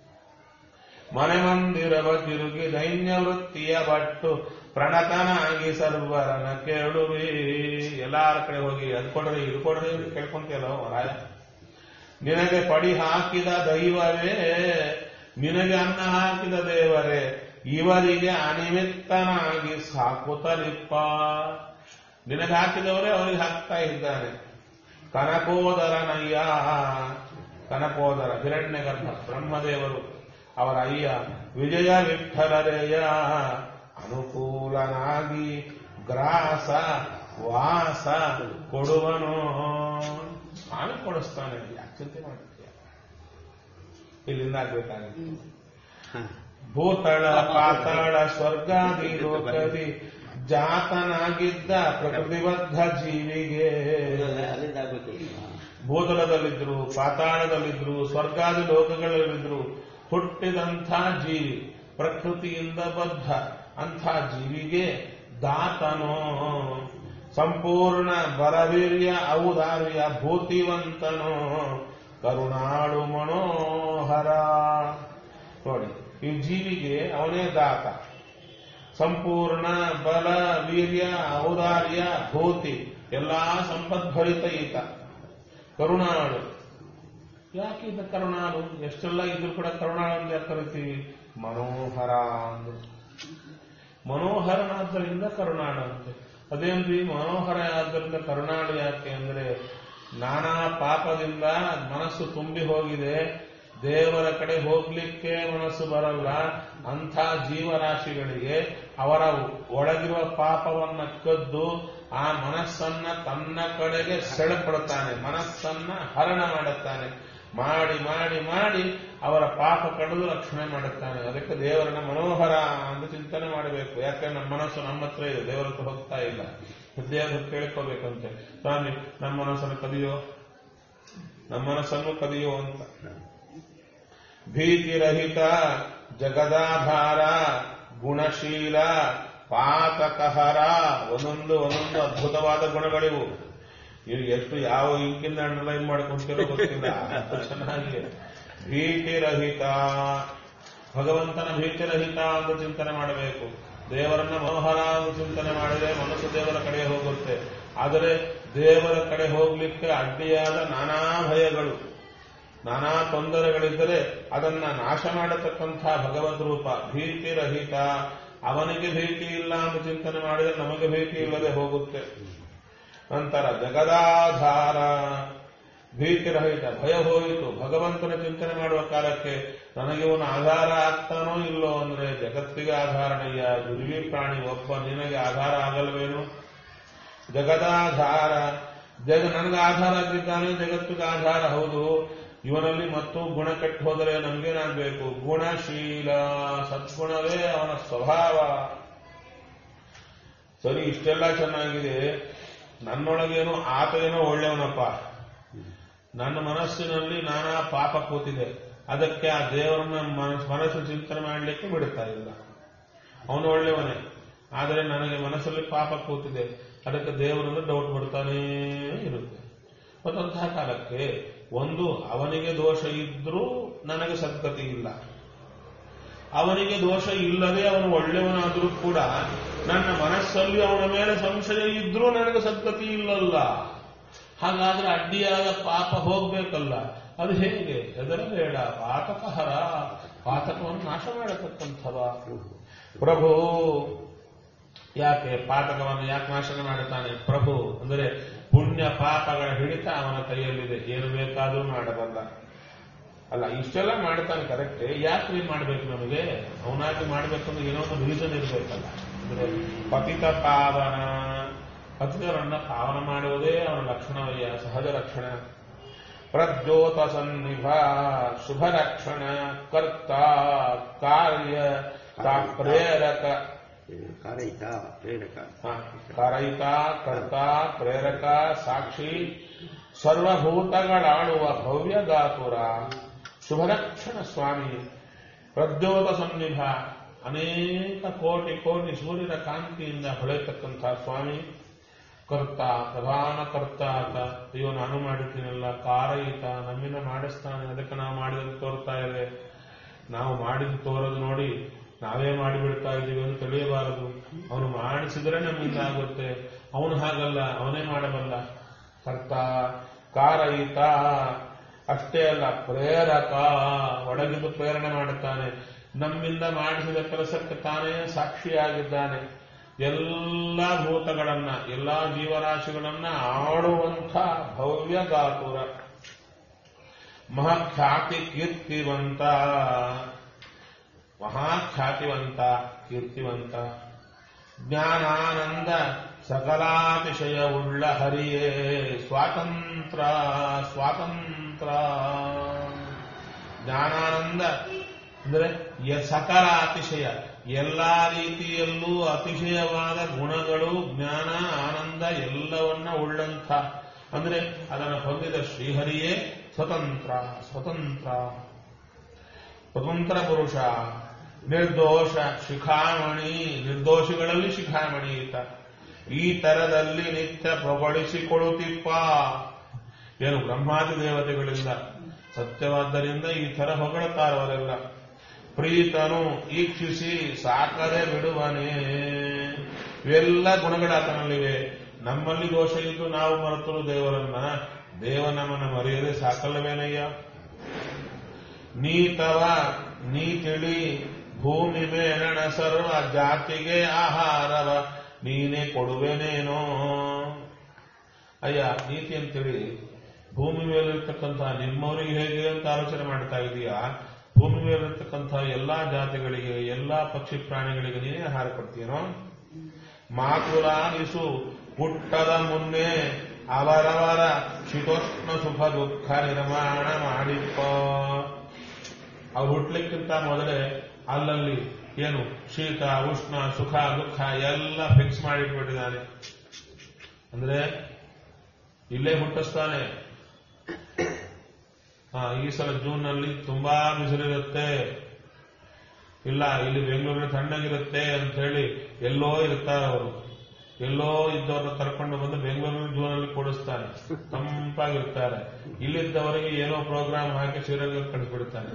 ಮನೆ ಮಂದಿರವ ತಿರುಗಿ ದೈನ್ಯ ವೃತ್ತಿಯ ಬಟ್ಟು ಪ್ರಣತನಾಗಿ ಸರ್ವರನ ಕೇಳುವಿ ಎಲ್ಲಾರ ಕಡೆ ಹೋಗಿ ಅದು ಕೊಡ್ರಿ ಇದು ಕೊಡ್ರಿ ಅಂತ ಕೇಳ್ಕೊಂತೀಯಲ್ಲ ರಾಯ ನಿನಗೆ ಪಡಿ ಹಾಕಿದ ದೈವವೇ ನಿನಗೆ ಅನ್ನ ಹಾಕಿದ ದೇವರೇ ಇವರಿಗೆ ಅನಿಮಿತ್ತನಾಗಿ ಸಾಕುತ್ತಲಿಪ್ಪ ನಿನಗೆ ಹಾಕಿದವರೇ ಅವರಿಗೆ ಹಾಕ್ತಾ ಇದ್ದಾನೆ ಕನಕೋದರನಯ್ಯ ಕನಕೋದರ ಹಿರಣ್ಯ ಗರ್ಭ ಬ್ರಹ್ಮದೇವರು ಅವರ ಅಯ್ಯ ವಿಜಯ ವಿಠಲರೆಯ ಅನುಕೂಲನಾಗಿ ಗ್ರಾಸ ವಾಸ ಕೊಡುವನು ಸ್ವಾಮಿ ಕೊಡಿಸ್ತಾನೆ ಯಾಕೆ ಚಿಂತೆ ಮಾಡ್ತೀಯ ಇಲ್ಲಿಂದ ಆಗ್ಬೇಕಾಗಿತ್ತು ಹ. ಭೂತಳ ಪಾತಾಳ ಸ್ವರ್ಗಾದಿ ಲೋಕದಿ ಜಾತನಾಗಿದ್ದ ಪ್ರಕೃತಿಬದ್ಧ ಜೀವಿಗೆ ಅಲ್ಲಿಂದ- ಅಲ್ಲಿಂದ ಆಗ್ಬೇಕು ಭೂತಲದಲ್ಲಿದ್ರು ಪಾತಾಳದಲ್ಲಿದ್ರು ಸ್ವರ್ಗಾದಿ ಲೋಕಗಳಲ್ಲಿದ್ರು ಹುಟ್ಟಿದಂಥ ಜೀವಿ ಪ್ರಕೃತಿಯಿಂದ ಬದ್ಧ ಅಂಥ ಜೀವಿಗೆ ದಾತನೋ ಸಂಪೂರ್ಣ ಬಲವೀರ್ಯ ಔದಾರ್ಯ ಭೂತಿವಂತನೋ ಕರುಣಾಳು ಮನೋಹರ ನೋಡಿ ಈ ಜೀವಿಗೆ ಅವನೇ ದಾತ ಸಂಪೂರ್ಣ ಬಲ ವೀರ್ಯ ಔದಾರ್ಯ ಭೂತಿ ಎಲ್ಲಾ ಸಂಪದ್ಭರಿತ ಈತ ಕರುಣಾಳು ಯಾಕೆ ಇದು ಕರುಣಾಳು ಎಷ್ಟೆಲ್ಲ ಇದ್ರು ಕೂಡ ಕರುಣಾಳು ಅಂತ ಯಾಕೆ ಕರಿತೀವಿ ಮನೋಹರ ಅಂದ್ರು ಮನೋಹರನಾದ್ದರಿಂದ ಕರುಣಾಳು ಅಂತೆ ಅದೇನ್ರಿ ಮನೋಹರ ಆದ್ದರಿಂದ ಕರುಣಾಳು ಯಾಕೆ ಅಂದ್ರೆ ನಾನಾ ಪಾಪದಿಂದ ಮನಸ್ಸು ತುಂಬಿ ಹೋಗಿದೆ ದೇವರ ಕಡೆ ಹೋಗ್ಲಿಕ್ಕೆ ಮನಸ್ಸು ಬರಲ್ಲ ಅಂಥ ಜೀವರಾಶಿಗಳಿಗೆ ಅವರ ಒಳಗಿರುವ ಪಾಪವನ್ನ ಕದ್ದು ಆ ಮನಸ್ಸನ್ನ ತನ್ನ ಕಡೆಗೆ ಸೆಳೆಪಡುತ್ತಾನೆ ಮನಸ್ಸನ್ನ ಹರಣ ಮಾಡುತ್ತಾನೆ ಮಾಡಿ ಮಾಡಿ ಮಾಡಿ ಅವರ ಪಾಪ ಕಡಿದು ರಕ್ಷಣೆ ಮಾಡುತ್ತಾನೆ ಅದಕ್ಕೆ ದೇವರನ್ನ ಮನೋಹರ ಅಂತ ಚಿಂತನೆ ಮಾಡಬೇಕು ಯಾಕೆ ನಮ್ಮ ಮನಸ್ಸು ನಮ್ಮ ಹತ್ರ ಇದೆ ದೇವರ ಹತ್ರ ಹೋಗ್ತಾ ಇಲ್ಲ ದೇವರು ಕೇಳ್ಕೋಬೇಕಂತೆ ಸ್ವಾಮಿ ನಮ್ಮ ಮನಸ್ಸನ್ನು ಕದಿಯೋ ನಮ್ಮ ಮನಸ್ಸನ್ನು ಕದಿಯೋ ಅಂತ ಭೀತಿರಹಿತ ಜಗದಾಧಾರ ಗುಣಶೀಲ ಪಾತಕಹರ ಒಂದೊಂದು ಒಂದೊಂದು ಅದ್ಭುತವಾದ ಗುಣಗಳಿವು ಇವು ಎಷ್ಟು ಯಾವ ಇಂಕಿಂದ ಅಂಡರ್ಲೈನ್ ಮಾಡ್ಕೊಂತಿರೋ ಗೊತ್ತಿಲ್ಲ ಅಷ್ಟು ಚೆನ್ನಾಗಿ ಭೀತಿರಹಿತ ಭಗವಂತನ ಭೀತಿರಹಿತ ಅಂತ ಚಿಂತನೆ ಮಾಡಬೇಕು ದೇವರನ್ನ ಮನೋಹರ ಅಂತ ಚಿಂತನೆ ಮಾಡಿದರೆ ಮನಸ್ಸು ದೇವರ ಕಡೆ ಹೋಗುತ್ತೆ ಆದರೆ ದೇವರ ಕಡೆ ಹೋಗ್ಲಿಕ್ಕೆ ಅಡ್ಡಿಯಾದ ನಾನಾ ಭಯಗಳು ನಾನಾ ತೊಂದರೆಗಳಿದ್ದರೆ ಅದನ್ನ ನಾಶ ಮಾಡತಕ್ಕಂಥ ಭಗವದ್ ರೂಪ ಭೀತಿರಹಿತ ಅವನಿಗೆ ಭೀತಿ ಇಲ್ಲ ಅಂತ ಚಿಂತನೆ ಮಾಡಿದರೆ ನಮಗೆ ಭೀತಿ ಇಲ್ಲದೆ ಹೋಗುತ್ತೆ ನಂತರ ಜಗದಾಧಾರ ಭೀತಿರಹಿತ ಭಯ ಹೋಯಿತು ಭಗವಂತನ ಚಿಂತನೆ ಮಾಡುವ ಕಾಲಕ್ಕೆ ನನಗೆ ಇವನು ಆಧಾರ ಆಗ್ತಾನೋ ಇಲ್ಲೋ ಅಂದ್ರೆ ಜಗತ್ತಿಗೆ ಆಧಾರಣಯ್ಯ ದುರ್ವಿ ಪ್ರಾಣಿ ಒಬ್ಬ ನಿನಗೆ ಆಧಾರ ಆಗಲ್ವೇನು ಜಗದಾಧಾರ ಜಗ ನನಗೆ ಆಧಾರ ಆಗಿದ್ದಾನೆ ಜಗತ್ತಿಗೆ ಆಧಾರ ಹೌದು ಇವನಲ್ಲಿ ಮತ್ತು ಗುಣ ಕೆಟ್ಟು ಹೋದರೆ ನಮ್ಗೇನಾಗಬೇಕು ಗುಣಶೀಲ ಸದ್ಗುಣವೇ ಅವನ ಸ್ವಭಾವ ಸರಿ ಇಷ್ಟೆಲ್ಲ ಚೆನ್ನಾಗಿದೆ ನನ್ನೊಳಗೇನು ಆತ ಏನೋ ಒಳ್ಳೆಯವನಪ್ಪ ನನ್ನ ಮನಸ್ಸಿನಲ್ಲಿ ನಾನಾ ಪಾಪ ಕೂತಿದೆ ಅದಕ್ಕೆ ಆ ದೇವರನ್ನ ಮನಸ್- ಮನಸ್ಸು ಚಿಂತನೆ ಮಾಡಲಿಕ್ಕೆ ಬಿಡುತ್ತಾ ಇಲ್ಲ ಅವನು ಒಳ್ಳೆಯವನೇ ಆದರೆ ನನಗೆ ಮನಸ್ಸಲ್ಲಿ ಪಾಪ ಕೂತಿದೆ ಅದಕ್ಕೆ ದೇವರನ್ನು ಡೌಟ್ ಬರ್ತಾನೇ ಇರುತ್ತೆ ಮತ್ತಂತಹ ಕಾಲಕ್ಕೆ ಒಂದು ಅವನಿಗೆ ದೋಷ ಇದ್ರೂ ನನಗೆ ಸದ್ಗತಿ ಇಲ್ಲ ಅವನಿಗೆ ದೋಷ ಇಲ್ಲದೆ ಅವನು ಒಳ್ಳೆಯವನಾದರೂ ಕೂಡ ನನ್ನ ಮನಸ್ಸಲ್ಲಿ ಅವನ ಮೇಲೆ ಸಂಶಯ ಇದ್ರೂ ನನಗೆ ಸದ್ಗತಿ ಇಲ್ಲಲ್ಲ ಹಾಗಾದ್ರೆ ಅಡ್ಡಿಯಾದ ಪಾಪ ಹೋಗ್ಬೇಕಲ್ಲ ಅದು ಹೇಗೆ ಹೆದರ ಬೇಡ ಪಾತಕಹರ ಪಾತಕವನ್ನು ನಾಶ ಮಾಡತಕ್ಕಂಥವ ಪ್ರಭು ಯಾಕೆ ಪಾತಕವನ್ನು ಯಾಕೆ ನಾಶ ಮಾಡುತ್ತಾನೆ ಪ್ರಭು ಅಂದರೆ ಪುಣ್ಯ ಪಾಪಗಳ ಹಿಡಿತ ಅವನ ಕೈಯಲ್ಲಿದೆ ಏನು ಬೇಕಾದರೂ ಮಾಡಬಲ್ಲ ಅಲ್ಲ ಇಷ್ಟೆಲ್ಲ ಮಾಡ್ತಾನೆ ಕರೆಕ್ಟ್ ಯಾಕೆ ಮಾಡ್ಬೇಕು ನಮಗೆ ಅವನಾಗಿ ಮಾಡ್ಬೇಕಂದ್ರೆ ಏನೋ ಒಂದು ರೀಸನ್ ಇರಬೇಕಲ್ಲ ಅಂದ್ರೆ ಪತಿತ ಪಾವನ ಪತಿತರನ್ನ ಪಾವನ ಮಾಡುವುದೇ ಅವನ ಲಕ್ಷಣವಯ್ಯ ಸಹಜ ಲಕ್ಷಣ ಪ್ರಜ್ಯೋತ ಸನ್ನಿಭ ಶುಭ ರಕ್ಷಣ ಕರ್ತ ಕಾರ್ಯ ತಾ- ಪ್ರೇರಕ ಕಾರಯಿತ ಪ್ರೇರಕ ಹ, ಕಾರಯಿತ ಕರ್ತ ಪ್ರೇರಕ ಸಾಕ್ಷಿ ಸರ್ವಭೂತಗಳಾಳುವ ಭವ್ಯ ಗಾತುರ ಶುಭರಕ್ಷಣ ಸ್ವಾಮಿ ಪ್ರಜ್ಯೋತ ಸನ್ನಿಭ ಅನೇಕ ಕೋಟಿ ಕೋಟಿ ಸೂರ್ಯನ ಕಾಂತಿಯಿಂದ ಹೊಳೆಯತಕ್ಕಂಥ ಸ್ವಾಮಿ ಕರ್ತ ಪ್ರಧಾನ ಕರ್ತ ಆತ ಅಯ್ಯೋ ನಾನು ಮಾಡಿದ್ದೀನಲ್ಲ ಕಾರಯಿತ ನಮ್ಮಿಂದ ಮಾಡಿಸ್ತಾನೆ ಅದಕ್ಕೆ ನಾವು ಮಾಡಿದ್ರೆ ತೋರ್ತಾ ಇದೆ ನಾವು ಮಾಡಿದ್ದು ತೋರೋದು ನೋಡಿ ನಾವೇ ಮಾಡಿಬಿಡ್ತಾ ಇದ್ದೀವಿ ಅಂತ ತಿಳಿಯಬಾರದು ಅವನು ಮಾಡಿಸಿದ್ರೆ ನಮ್ಮಿಂದ ಆಗುತ್ತೆ ಅವನು ಹಾಗಲ್ಲ ಅವನೇ ಮಾಡಬಲ್ಲ ಕರ್ತ ಕಾರಯಿತ ಅಷ್ಟೇ ಅಲ್ಲ ಪ್ರೇರಕ ಒಳಗಿದ್ದು ಪ್ರೇರಣೆ ಮಾಡುತ್ತಾನೆ ನಮ್ಮಿಂದ ಮಾಡಿಸಿದ ಕೆಲಸಕ್ಕೆ ತಾನೇ ಸಾಕ್ಷಿಯಾಗಿದ್ದಾನೆ ಎಲ್ಲ ಭೂತಗಳನ್ನ ಎಲ್ಲ ಜೀವರಾಶಿಗಳನ್ನ ಆಡುವಂಥ ಭವ್ಯ ಗಾತುರ ಮಹಾಖ್ಯಾತಿ ಕೀರ್ತಿವಂತ ಮಹಾಖ್ಯಾತಿವಂತ ಕೀರ್ತಿವಂತ ಜ್ಞಾನಾನಂದ ಸಕಲಾತಿಶಯವುಳ್ಳ ಹರಿಯೇ ಸ್ವಾತಂತ್ರ ಸ್ವಾತಂತ್ರ ಜ್ಞಾನಾನಂದ ಅಂದ್ರೆ ಯ- ಸಕಲ ಅತಿಶಯ ಎಲ್ಲಾ ರೀತಿಯಲ್ಲೂ ಅತಿಶಯವಾದ ಗುಣಗಳು ಜ್ಞಾನ ಆನಂದ ಎಲ್ಲವನ್ನ ಉಳ್ಳಂಥ ಅಂದ್ರೆ ಅದನ್ನು ಹೊಂದಿದ ಶ್ರೀಹರಿಯೇ ಸ್ವತಂತ್ರ ಸ್ವತಂತ್ರ ಸ್ವತಂತ್ರ ಪುರುಷ ನಿರ್ದೋಷ ಶಿಖಾಮಣಿ ನಿರ್ದೋಷಿಗಳಲ್ಲಿ ಶಿಖಾಮಣಿ ಈತ ಈ ತರದಲ್ಲಿ ನಿತ್ಯ ಪ್ರಬಳಿಸಿಕೊಳ್ಳುತ್ತಿಪ್ಪ ಏನು ಬ್ರಹ್ಮಾದಿ ದೇವತೆಗಳಿಂದ ಸತ್ಯವಾದ್ದರಿಂದ ಈ ತರ ಹೊಗಳುತ್ತಾರವರೆಲ್ಲ ಪ್ರೀತನು ಈಕ್ಷಿಸಿ ಸಾಕದೆ ಬಿಡುವನೇ ಇವೆಲ್ಲ ಗುಣಗಳಾತನಲ್ಲಿವೆ ನಮ್ಮಲ್ಲಿ ದೋಷ ಇದ್ದು ನಾವು ಮರೆತರು ದೇವರನ್ನ ದೇವ ನಮ್ಮನ್ನ ಮರೆಯದೆ ಸಾಕಲ್ಲವೇನಯ್ಯ ನೀತವ ನೀ ತಿಳಿ ಭೂಮಿ ಮೇಲಣ ಸರ್ವ ಜಾತಿಗೆ ಆಹಾರವ ನೀನೇ ಕೊಡುವೆನೇನೋ ಅಯ್ಯ ನೀತಿ ಅಂತೇಳಿ ಭೂಮಿ ಮೇಲಿರ್ತಕ್ಕಂಥ ನಿಮ್ಮವರಿಗೆ ಹೇಗೆ ಅಂತ ಆಲೋಚನೆ ಮಾಡ್ತಾ ಇದೀಯಾ ಭೂಮಿ ಮೇಲಿರ್ತಕ್ಕಂಥ ಎಲ್ಲಾ ಜಾತಿಗಳಿಗೆ ಎಲ್ಲಾ ಪಕ್ಷಿ ಪ್ರಾಣಿಗಳಿಗೆ ನೀನೇ ಆಹಾರ ಕೊಡ್ತೀನೋ ಮಾತುಲಾನಿಸು ಹುಟ್ಟದ ಮುನ್ನೆ ಅವರವರ ಶೀತೋಷ್ಣ ಸುಖ ದುಃಖ ನಿರ್ಮಾಣ ಮಾಡಿಪ್ಪ ಅವ್ರು ಹುಟ್ಲಿಕ್ಕಿಂತ ಮೊದಲೇ ಅಲ್ಲಲ್ಲಿ ಏನು ಶೀತ ಉಷ್ಣ ಸುಖ ದುಃಖ ಎಲ್ಲ ಫಿಕ್ಸ್ ಮಾಡಿಟ್ಬಿಟ್ಟಿದ್ದಾನೆ ಅಂದ್ರೆ ಇಲ್ಲೇ ಹುಟ್ಟಿಸ್ತಾನೆ ಹಾ ಈ ಸಲ ಜೂನ್ ನಲ್ಲಿ ತುಂಬಾ ಬಿಸಿಲಿರುತ್ತೆ ಇಲ್ಲ ಇಲ್ಲಿ ಬೆಂಗಳೂರಿನ ತಣ್ಣಗಿರುತ್ತೆ ಅಂತ ಹೇಳಿ ಎಲ್ಲೋ ಇರ್ತಾರೆ ಅವರು ಎಲ್ಲೋ ಇದ್ದವ್ರನ್ನ ಕರ್ಕೊಂಡು ಬಂದು ಬೆಂಗಳೂರಿನ ಜೂನಲ್ಲಿ ಕೂಡಿಸ್ತಾನೆ ತಂಪಾಗಿರ್ತಾರೆ ಇಲ್ಲಿದ್ದವರಿಗೆ ಏನೋ ಪ್ರೋಗ್ರಾಮ್ ಹಾಕಿ ಶ್ರೀರಂಗ ಕಳಿಸ್ಬಿಡ್ತಾನೆ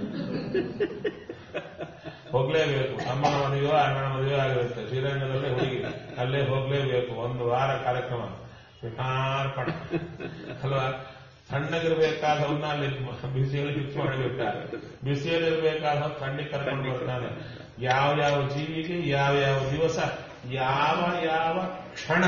ಹೋಗ್ಲೇಬೇಕು ಅಮ್ಮನ ಮದುವೆಯೋ ಅಣ್ಣನ ಮದುವೆ ಆಗಿರುತ್ತೆ ಶ್ರೀರಂಗದಲ್ಲೇ ಹುಡುಗಿ ಅಲ್ಲೇ ಹೋಗ್ಲೇಬೇಕು ಒಂದು ವಾರ ಕಾರ್ಯಕ್ರಮ ವಿಟಾರ್ಪಣ ಅಲ್ವಾ ತಣ್ಣಗಿರ್ಬೇಕಾದವನ್ನ ಅಲ್ಲಿ ಬಿಸಿಯಲ್ಲಿ ಫಿಕ್ಸ್ ಮಾಡಿಬಿಡ್ತಾರೆ ಬಿಸಿಯಲ್ಲಿರ್ಬೇಕಾದ ತಣ್ಣಿ ಕರ್ಕೊಂಡು ಬರ್ತಾನೆ ಯಾವ ಯಾವ ಜೀವಿಗೆ ಯಾವ ಯಾವ ದಿವಸ ಯಾವ ಯಾವ ಕ್ಷಣ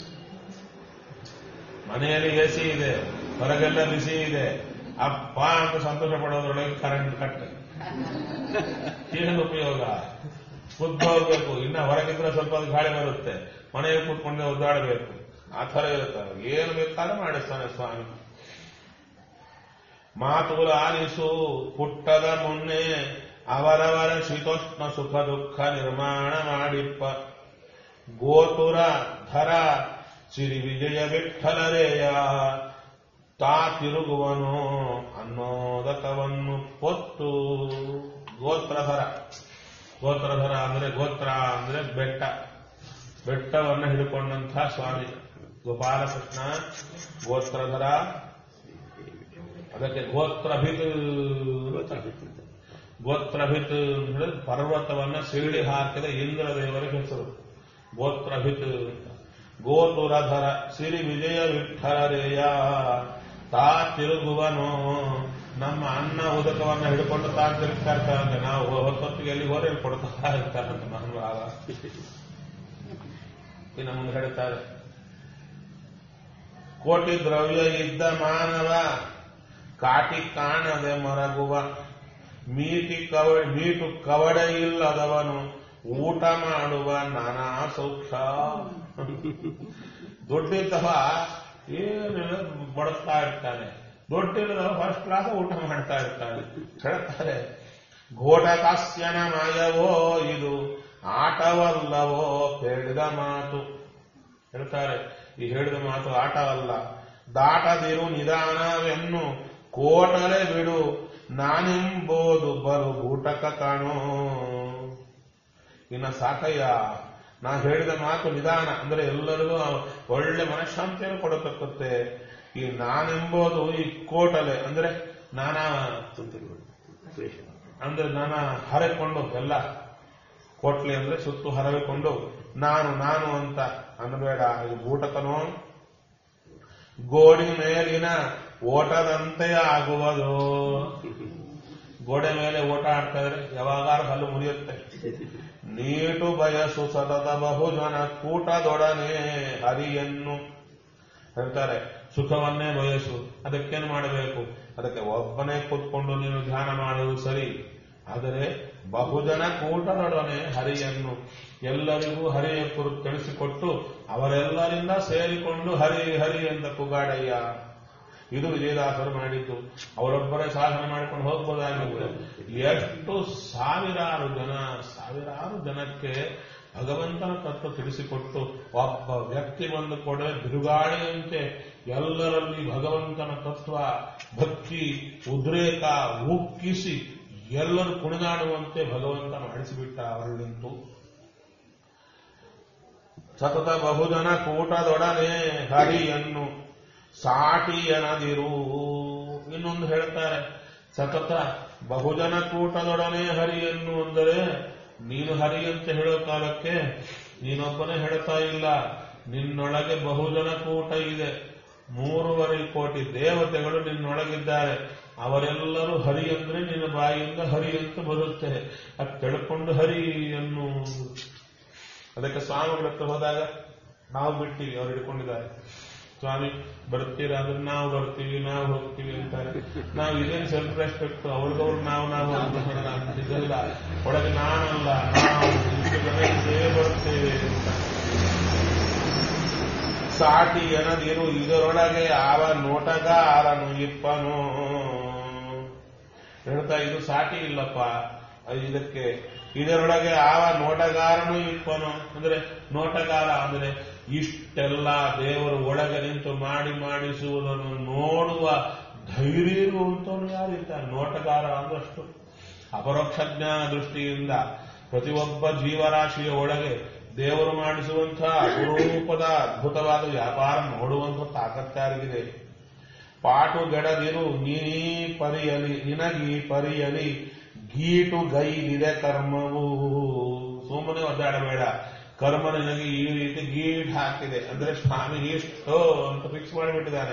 ಮನೆಯಲ್ಲಿ ಎಸಿ ಇದೆ ಹೊರಗೆಲ್ಲ ಬಿಸಿ ಇದೆ ಅಪ್ಪ ಅಂತ ಸಂತೋಷ ಪಡೋದ್ರೊಳಗೆ ಕರೆಂಟ್ ಕಟ್ ಏನು ಉಪಯೋಗ ಬುದ್ಧ ಹೋಗ್ಬೇಕು ಇನ್ನ ಹೊರಗಿದ್ರೆ ಸ್ವಲ್ಪ ಅದು ಗಾಳಿ ಬರುತ್ತೆ ಮನೆಯಲ್ಲಿ ಕೂತ್ಕೊಂಡೆ ಒದ್ದಾಡಬೇಕು ಆ ಥರ ಇರುತ್ತೆ ಏನು ಬೇಕಾದ್ರೂ ಮಾಡಿಸ್ತಾನೆ ಸ್ವಾಮಿ ಮಾತುಗಳು ಆಲಿಸು ಪುಟ್ಟದ ಮುನ್ನೆ ಅವರವರ ಶೀತೋಷ್ಣ ಸುಖ ದುಃಖ ನಿರ್ಮಾಣ ಮಾಡಿಪ್ಪ ಗೋತುರ ಧರ ಸಿರಿ ವಿಜಯ ವಿಠಲರೇಯ ತಾ ತಿರುಗುವನು ಅನ್ನೋದಕವನ್ನು ಪೊತ್ತು ಗೋತ್ರಧರ ಗೋತ್ರಧರ ಅಂದ್ರೆ ಗೋತ್ರ ಅಂದ್ರೆ ಬೆಟ್ಟ ಬೆಟ್ಟವನ್ನು ಹಿಡ್ಕೊಂಡಂತಹ ಸ್ವಾಮಿ ಗೋಪಾಲಕೃಷ್ಣ ಗೋತ್ರಧರ ಅದಕ್ಕೆ ಗೋತ್ರಭಿತ್ ಗೋತ್ರಭಿತ್ ಅಂದ್ರೆ ಪರ್ವತವನ್ನ ಸೀಳಿ ಹಾಕಿದ ಇಂದ್ರ ದೇವರಿಗೆ ಹೆಸರು ಗೋತ್ರಭಿತ್ ಅಂತ. ಗೋತುರಧರ ಸಿರಿ ವಿಜಯ ವಿಠಲರೇಯ ತಾ ತಿರುಗುವನು ನಮ್ಮ ಅನ್ನ ಉದಕವನ್ನ ಹಿಡ್ಕೊಂಡು ತಾ ತಿರುಗ್ತಾ ಇರ್ತಾರಂತೆ ನಾವು ಹೊತ್ತೊತ್ತಿಗೆ ಎಲ್ಲಿ ಹೋದ್ರೆ ಇಲ್ಲಿ ಕೊಡ್ತಾ ಇರ್ತಾರಂತೆ ಮಹಾನುಭಾವ ಇನ್ನು ಮುಂದೆ ಹೇಳ್ತಾರೆ ಕೋಟಿ ದ್ರವ್ಯ ಇದ್ದ ಮಾನವ ಕಾಟಿ ಕಾಣದೆ ಮರಗುವ ಮೀಟಿ ಕವ ಮೀಟು ಕವಡ ಇಲ್ಲದವನು ಊಟ ಮಾಡುವ ನಾನಾ ಸೌಖ್ಯ ದುಡ್ಡಿದ್ದವ ಏನಿಲ್ಲ ಬಡಿಸ್ತಾ ಇರ್ತಾನೆ ದುಡ್ಡಿಲ್ಲದವ ಫಸ್ಟ್ ಕ್ಲಾಸ್ ಊಟ ಮಾಡ್ತಾ ಇರ್ತಾನೆ ಹೇಳ್ತಾರೆ ಘೋಟಕಾಸ್ಯನ ಮಾಯವೋ ಇದು ಆಟವಲ್ಲವೋ ಹೇಳಿದ ಮಾತು ಹೇಳ್ತಾರೆ ಈ ಹೇಳಿದ ಮಾತು ಆಟ ಅಲ್ಲ ದಾಟದಿರು ನಿಧಾನವೆನ್ನು ಕೋಟಲೆ ಬಿಡು ನಾನೆಂಬುದು ಬಲು ಊಟಕ ಕಾಣೋ ಇನ್ನ ಸಾಕಯ್ಯ ನಾ ಹೇಳಿದ ಮಾತು ನಿಧಾನ ಅಂದ್ರೆ ಎಲ್ಲರಿಗೂ ಒಳ್ಳೆ ಮನಃಶಾಂತಿಯನ್ನು ಕೊಡತಕ್ಕತ್ತೆ ಈ ನಾನೆಂಬುದು ಈ ಕೋಟಲೆ ಅಂದ್ರೆ ನಾನಾ ತುಂತುರುಗಳು ದ್ವೇಷ ಅಂದ್ರೆ ನಾನಾ ಹರಕೊಂಡು ಎಲ್ಲ ಕೋಟ್ಲೆ ಅಂದ್ರೆ ಸುತ್ತು ಹರವಿಕೊಂಡು ನಾನು ನಾನು ಅಂತ ಅನ್ನಬೇಡ ಇದು ಬೂಟಕನೋ ಗೋಡಿ ಮೇಲಿನ ಓಟದಂತೆ ಆಗುವುದು ಗೋಡೆ ಮೇಲೆ ಓಟ ಆಡ್ತಾ ಇದ್ರೆ ಯಾವಾಗಾರು ಹಲ್ಲು ಮುರಿಯುತ್ತೆ ನೀಟು ಬಯಸು ಸತತ ಬಹುಜನ ಕೂಟದೊಡನೆ ಹರಿಯನ್ನು ಹೇಳ್ತಾರೆ ಸುಖವನ್ನೇ ಬಯಸು ಅದಕ್ಕೇನು ಮಾಡಬೇಕು ಅದಕ್ಕೆ ಒಬ್ಬನೇ ಕೂತ್ಕೊಂಡು ನೀನು ಧ್ಯಾನ ಮಾಡುವುದು ಸರಿ ಆದರೆ ಬಹುಜನ ಕೂಟದೊಡನೆ ಹರಿಯನ್ನು ಎಲ್ಲರಿಗೂ ಹರಿಯ ಕುರಿತು ತಿಳಿಸಿಕೊಟ್ಟು ಅವರೆಲ್ಲರಿಂದ ಸೇರಿಕೊಂಡು ಹರಿ ಹರಿ ಅಂತ ಕುಗಾಡಯ್ಯ ಇದು ವಿಜಯದಾಸರು ಮಾಡಿದ್ದು ಅವರೊಬ್ಬರೇ ಸಾಧನೆ ಮಾಡಿಕೊಂಡು ಹೋಗ್ಬೋದಾಗಿತ್ತು ಎಷ್ಟು ಸಾವಿರಾರು ಜನ ಸಾವಿರಾರು ಜನಕ್ಕೆ ಭಗವಂತನ ತತ್ವ ತಿಳಿಸಿಕೊಟ್ಟು ಒಬ್ಬ ವ್ಯಕ್ತಿ ಬಂದು ಕೂಡ ಬಿರುಗಾಳಿಯಂತೆ ಎಲ್ಲರಲ್ಲಿ ಭಗವಂತನ ತತ್ವ ಭಕ್ತಿ ಉದ್ರೇಕ ಉಕ್ಕಿಸಿ ಎಲ್ಲರೂ ಕುಣಿದಾಡುವಂತೆ ಭಗವಂತ ಮಾಡಿಸಿಬಿಟ್ಟ ಅವರಲ್ಲಿಂತು ಸತತ ಬಹುಜನ ಕೂಟದೊಡನೆ ಹರಿಯನ್ನು ಸಾಟಿಯನದಿರು ಇನ್ನೊಂದು ಹೇಳ್ತಾರೆ ಸತತ ಬಹುಜನ ಕೂಟದೊಡನೆ ಹರಿಯನ್ನು ಅಂದರೆ ನೀನು ಹರಿ ಅಂತ ಹೇಳೋ ಕಾಲಕ್ಕೆ ನೀನೊಬ್ಬನೇ ಹೇಳ್ತಾ ಇಲ್ಲ ನಿನ್ನೊಳಗೆ ಬಹುಜನ ಕೂಟ ಇದೆ ಮೂರುವರೆ ಕೋಟಿ ದೇವತೆಗಳು ನಿನ್ನೊಳಗಿದ್ದಾರೆ ಅವರೆಲ್ಲರೂ ಹರಿ ಅಂದ್ರೆ ನಿನ್ನ ಬಾಯಿಯಿಂದ ಹರಿ ಅಂತ ಬರುತ್ತೆ ಅದು ತಿಳ್ಕೊಂಡು ಹರಿ ಅನ್ನು ಅದಕ್ಕೆ ಸ್ವಾಮಿಗಳ ಹತ್ರ ಹೋದಾಗ ನಾವು ಬಿಟ್ಟಿವಿ ಅವ್ರು ಹಿಡ್ಕೊಂಡಿದ್ದಾರೆ ಸ್ವಾಮಿ ಬರ್ತೀರಾ ಅಂದ್ರೆ ನಾವು ಬರ್ತೀವಿ ನಾವು ಹೋಗ್ತೀವಿ ಅಂತಾರೆ ನಾವು ಇದೇನು ಸೆಲ್ಫ್ ರೆಸ್ಪೆಕ್ಟ್ ಅವ್ರಿಗವ್ರು ನಾವು ನಾವು ಅಂತ ಅಂತಿದ್ದಲ್ಲ ಒಳಗೆ ನಾನಲ್ಲ ನಾವು ಇಷ್ಟು ಜನ ಇದ್ದೇ ಬರ್ತೇವೆ ಅಂತ ಸಾಟಿ ಎನದಿರು ಇದರೊಳಗೆ ಆವ ನೋಟಗಾರನು ಇಪ್ಪನು ಹೇಳ್ತಾ ಇದು ಸಾಟಿ ಇಲ್ಲಪ್ಪ ಅದು ಇದಕ್ಕೆ ಇದರೊಳಗೆ ಆವ ನೋಟಗಾರನು ಇಪ್ಪನು ಅಂದ್ರೆ ನೋಟಗಾರ ಅಂದ್ರೆ ಇಷ್ಟೆಲ್ಲ ದೇವರು ಒಳಗೆ ನಿಂತು ಮಾಡಿ ಮಾಡಿಸುವುದನ್ನು ನೋಡುವ ಧೈರ್ಯ ಇರುವಂತವನು ಯಾರಿದ್ದಾರೆ ನೋಟಗಾರ ಅಂದಷ್ಟು ಅಪರೋಕ್ಷ ಜ್ಞಾನ ದೃಷ್ಟಿಯಿಂದ ಪ್ರತಿಯೊಬ್ಬ ಜೀವರಾಶಿಯ ಒಳಗೆ ದೇವರು ಮಾಡಿಸುವಂತಹ ಅಪರೂಪದ ಅದ್ಭುತವಾದ ವ್ಯಾಪಾರ ನೋಡುವಂತ ತಾಕತ್ತಾರಿಗಿದೆ ಪಾಟು ಗೆಡದಿರು ನೀನೀ ಪರಿಯಲಿ ನಿನಗೀ ಪರಿಯಲಿ ಗೀಟು ಗೈದಿದೆ ಕರ್ಮವು ಸುಮ್ಮನೆ ಒದ್ದಾಡಬೇಡ ಕರ್ಮ ನಿನಗೆ ಈ ರೀತಿ ಗೀಟ್ ಹಾಕಿದೆ ಅಂದ್ರೆ ಸ್ವಾಮಿ ಇಷ್ಟು ಅಂತ ಫಿಕ್ಸ್ ಮಾಡಿಬಿಟ್ಟಿದ್ದಾನೆ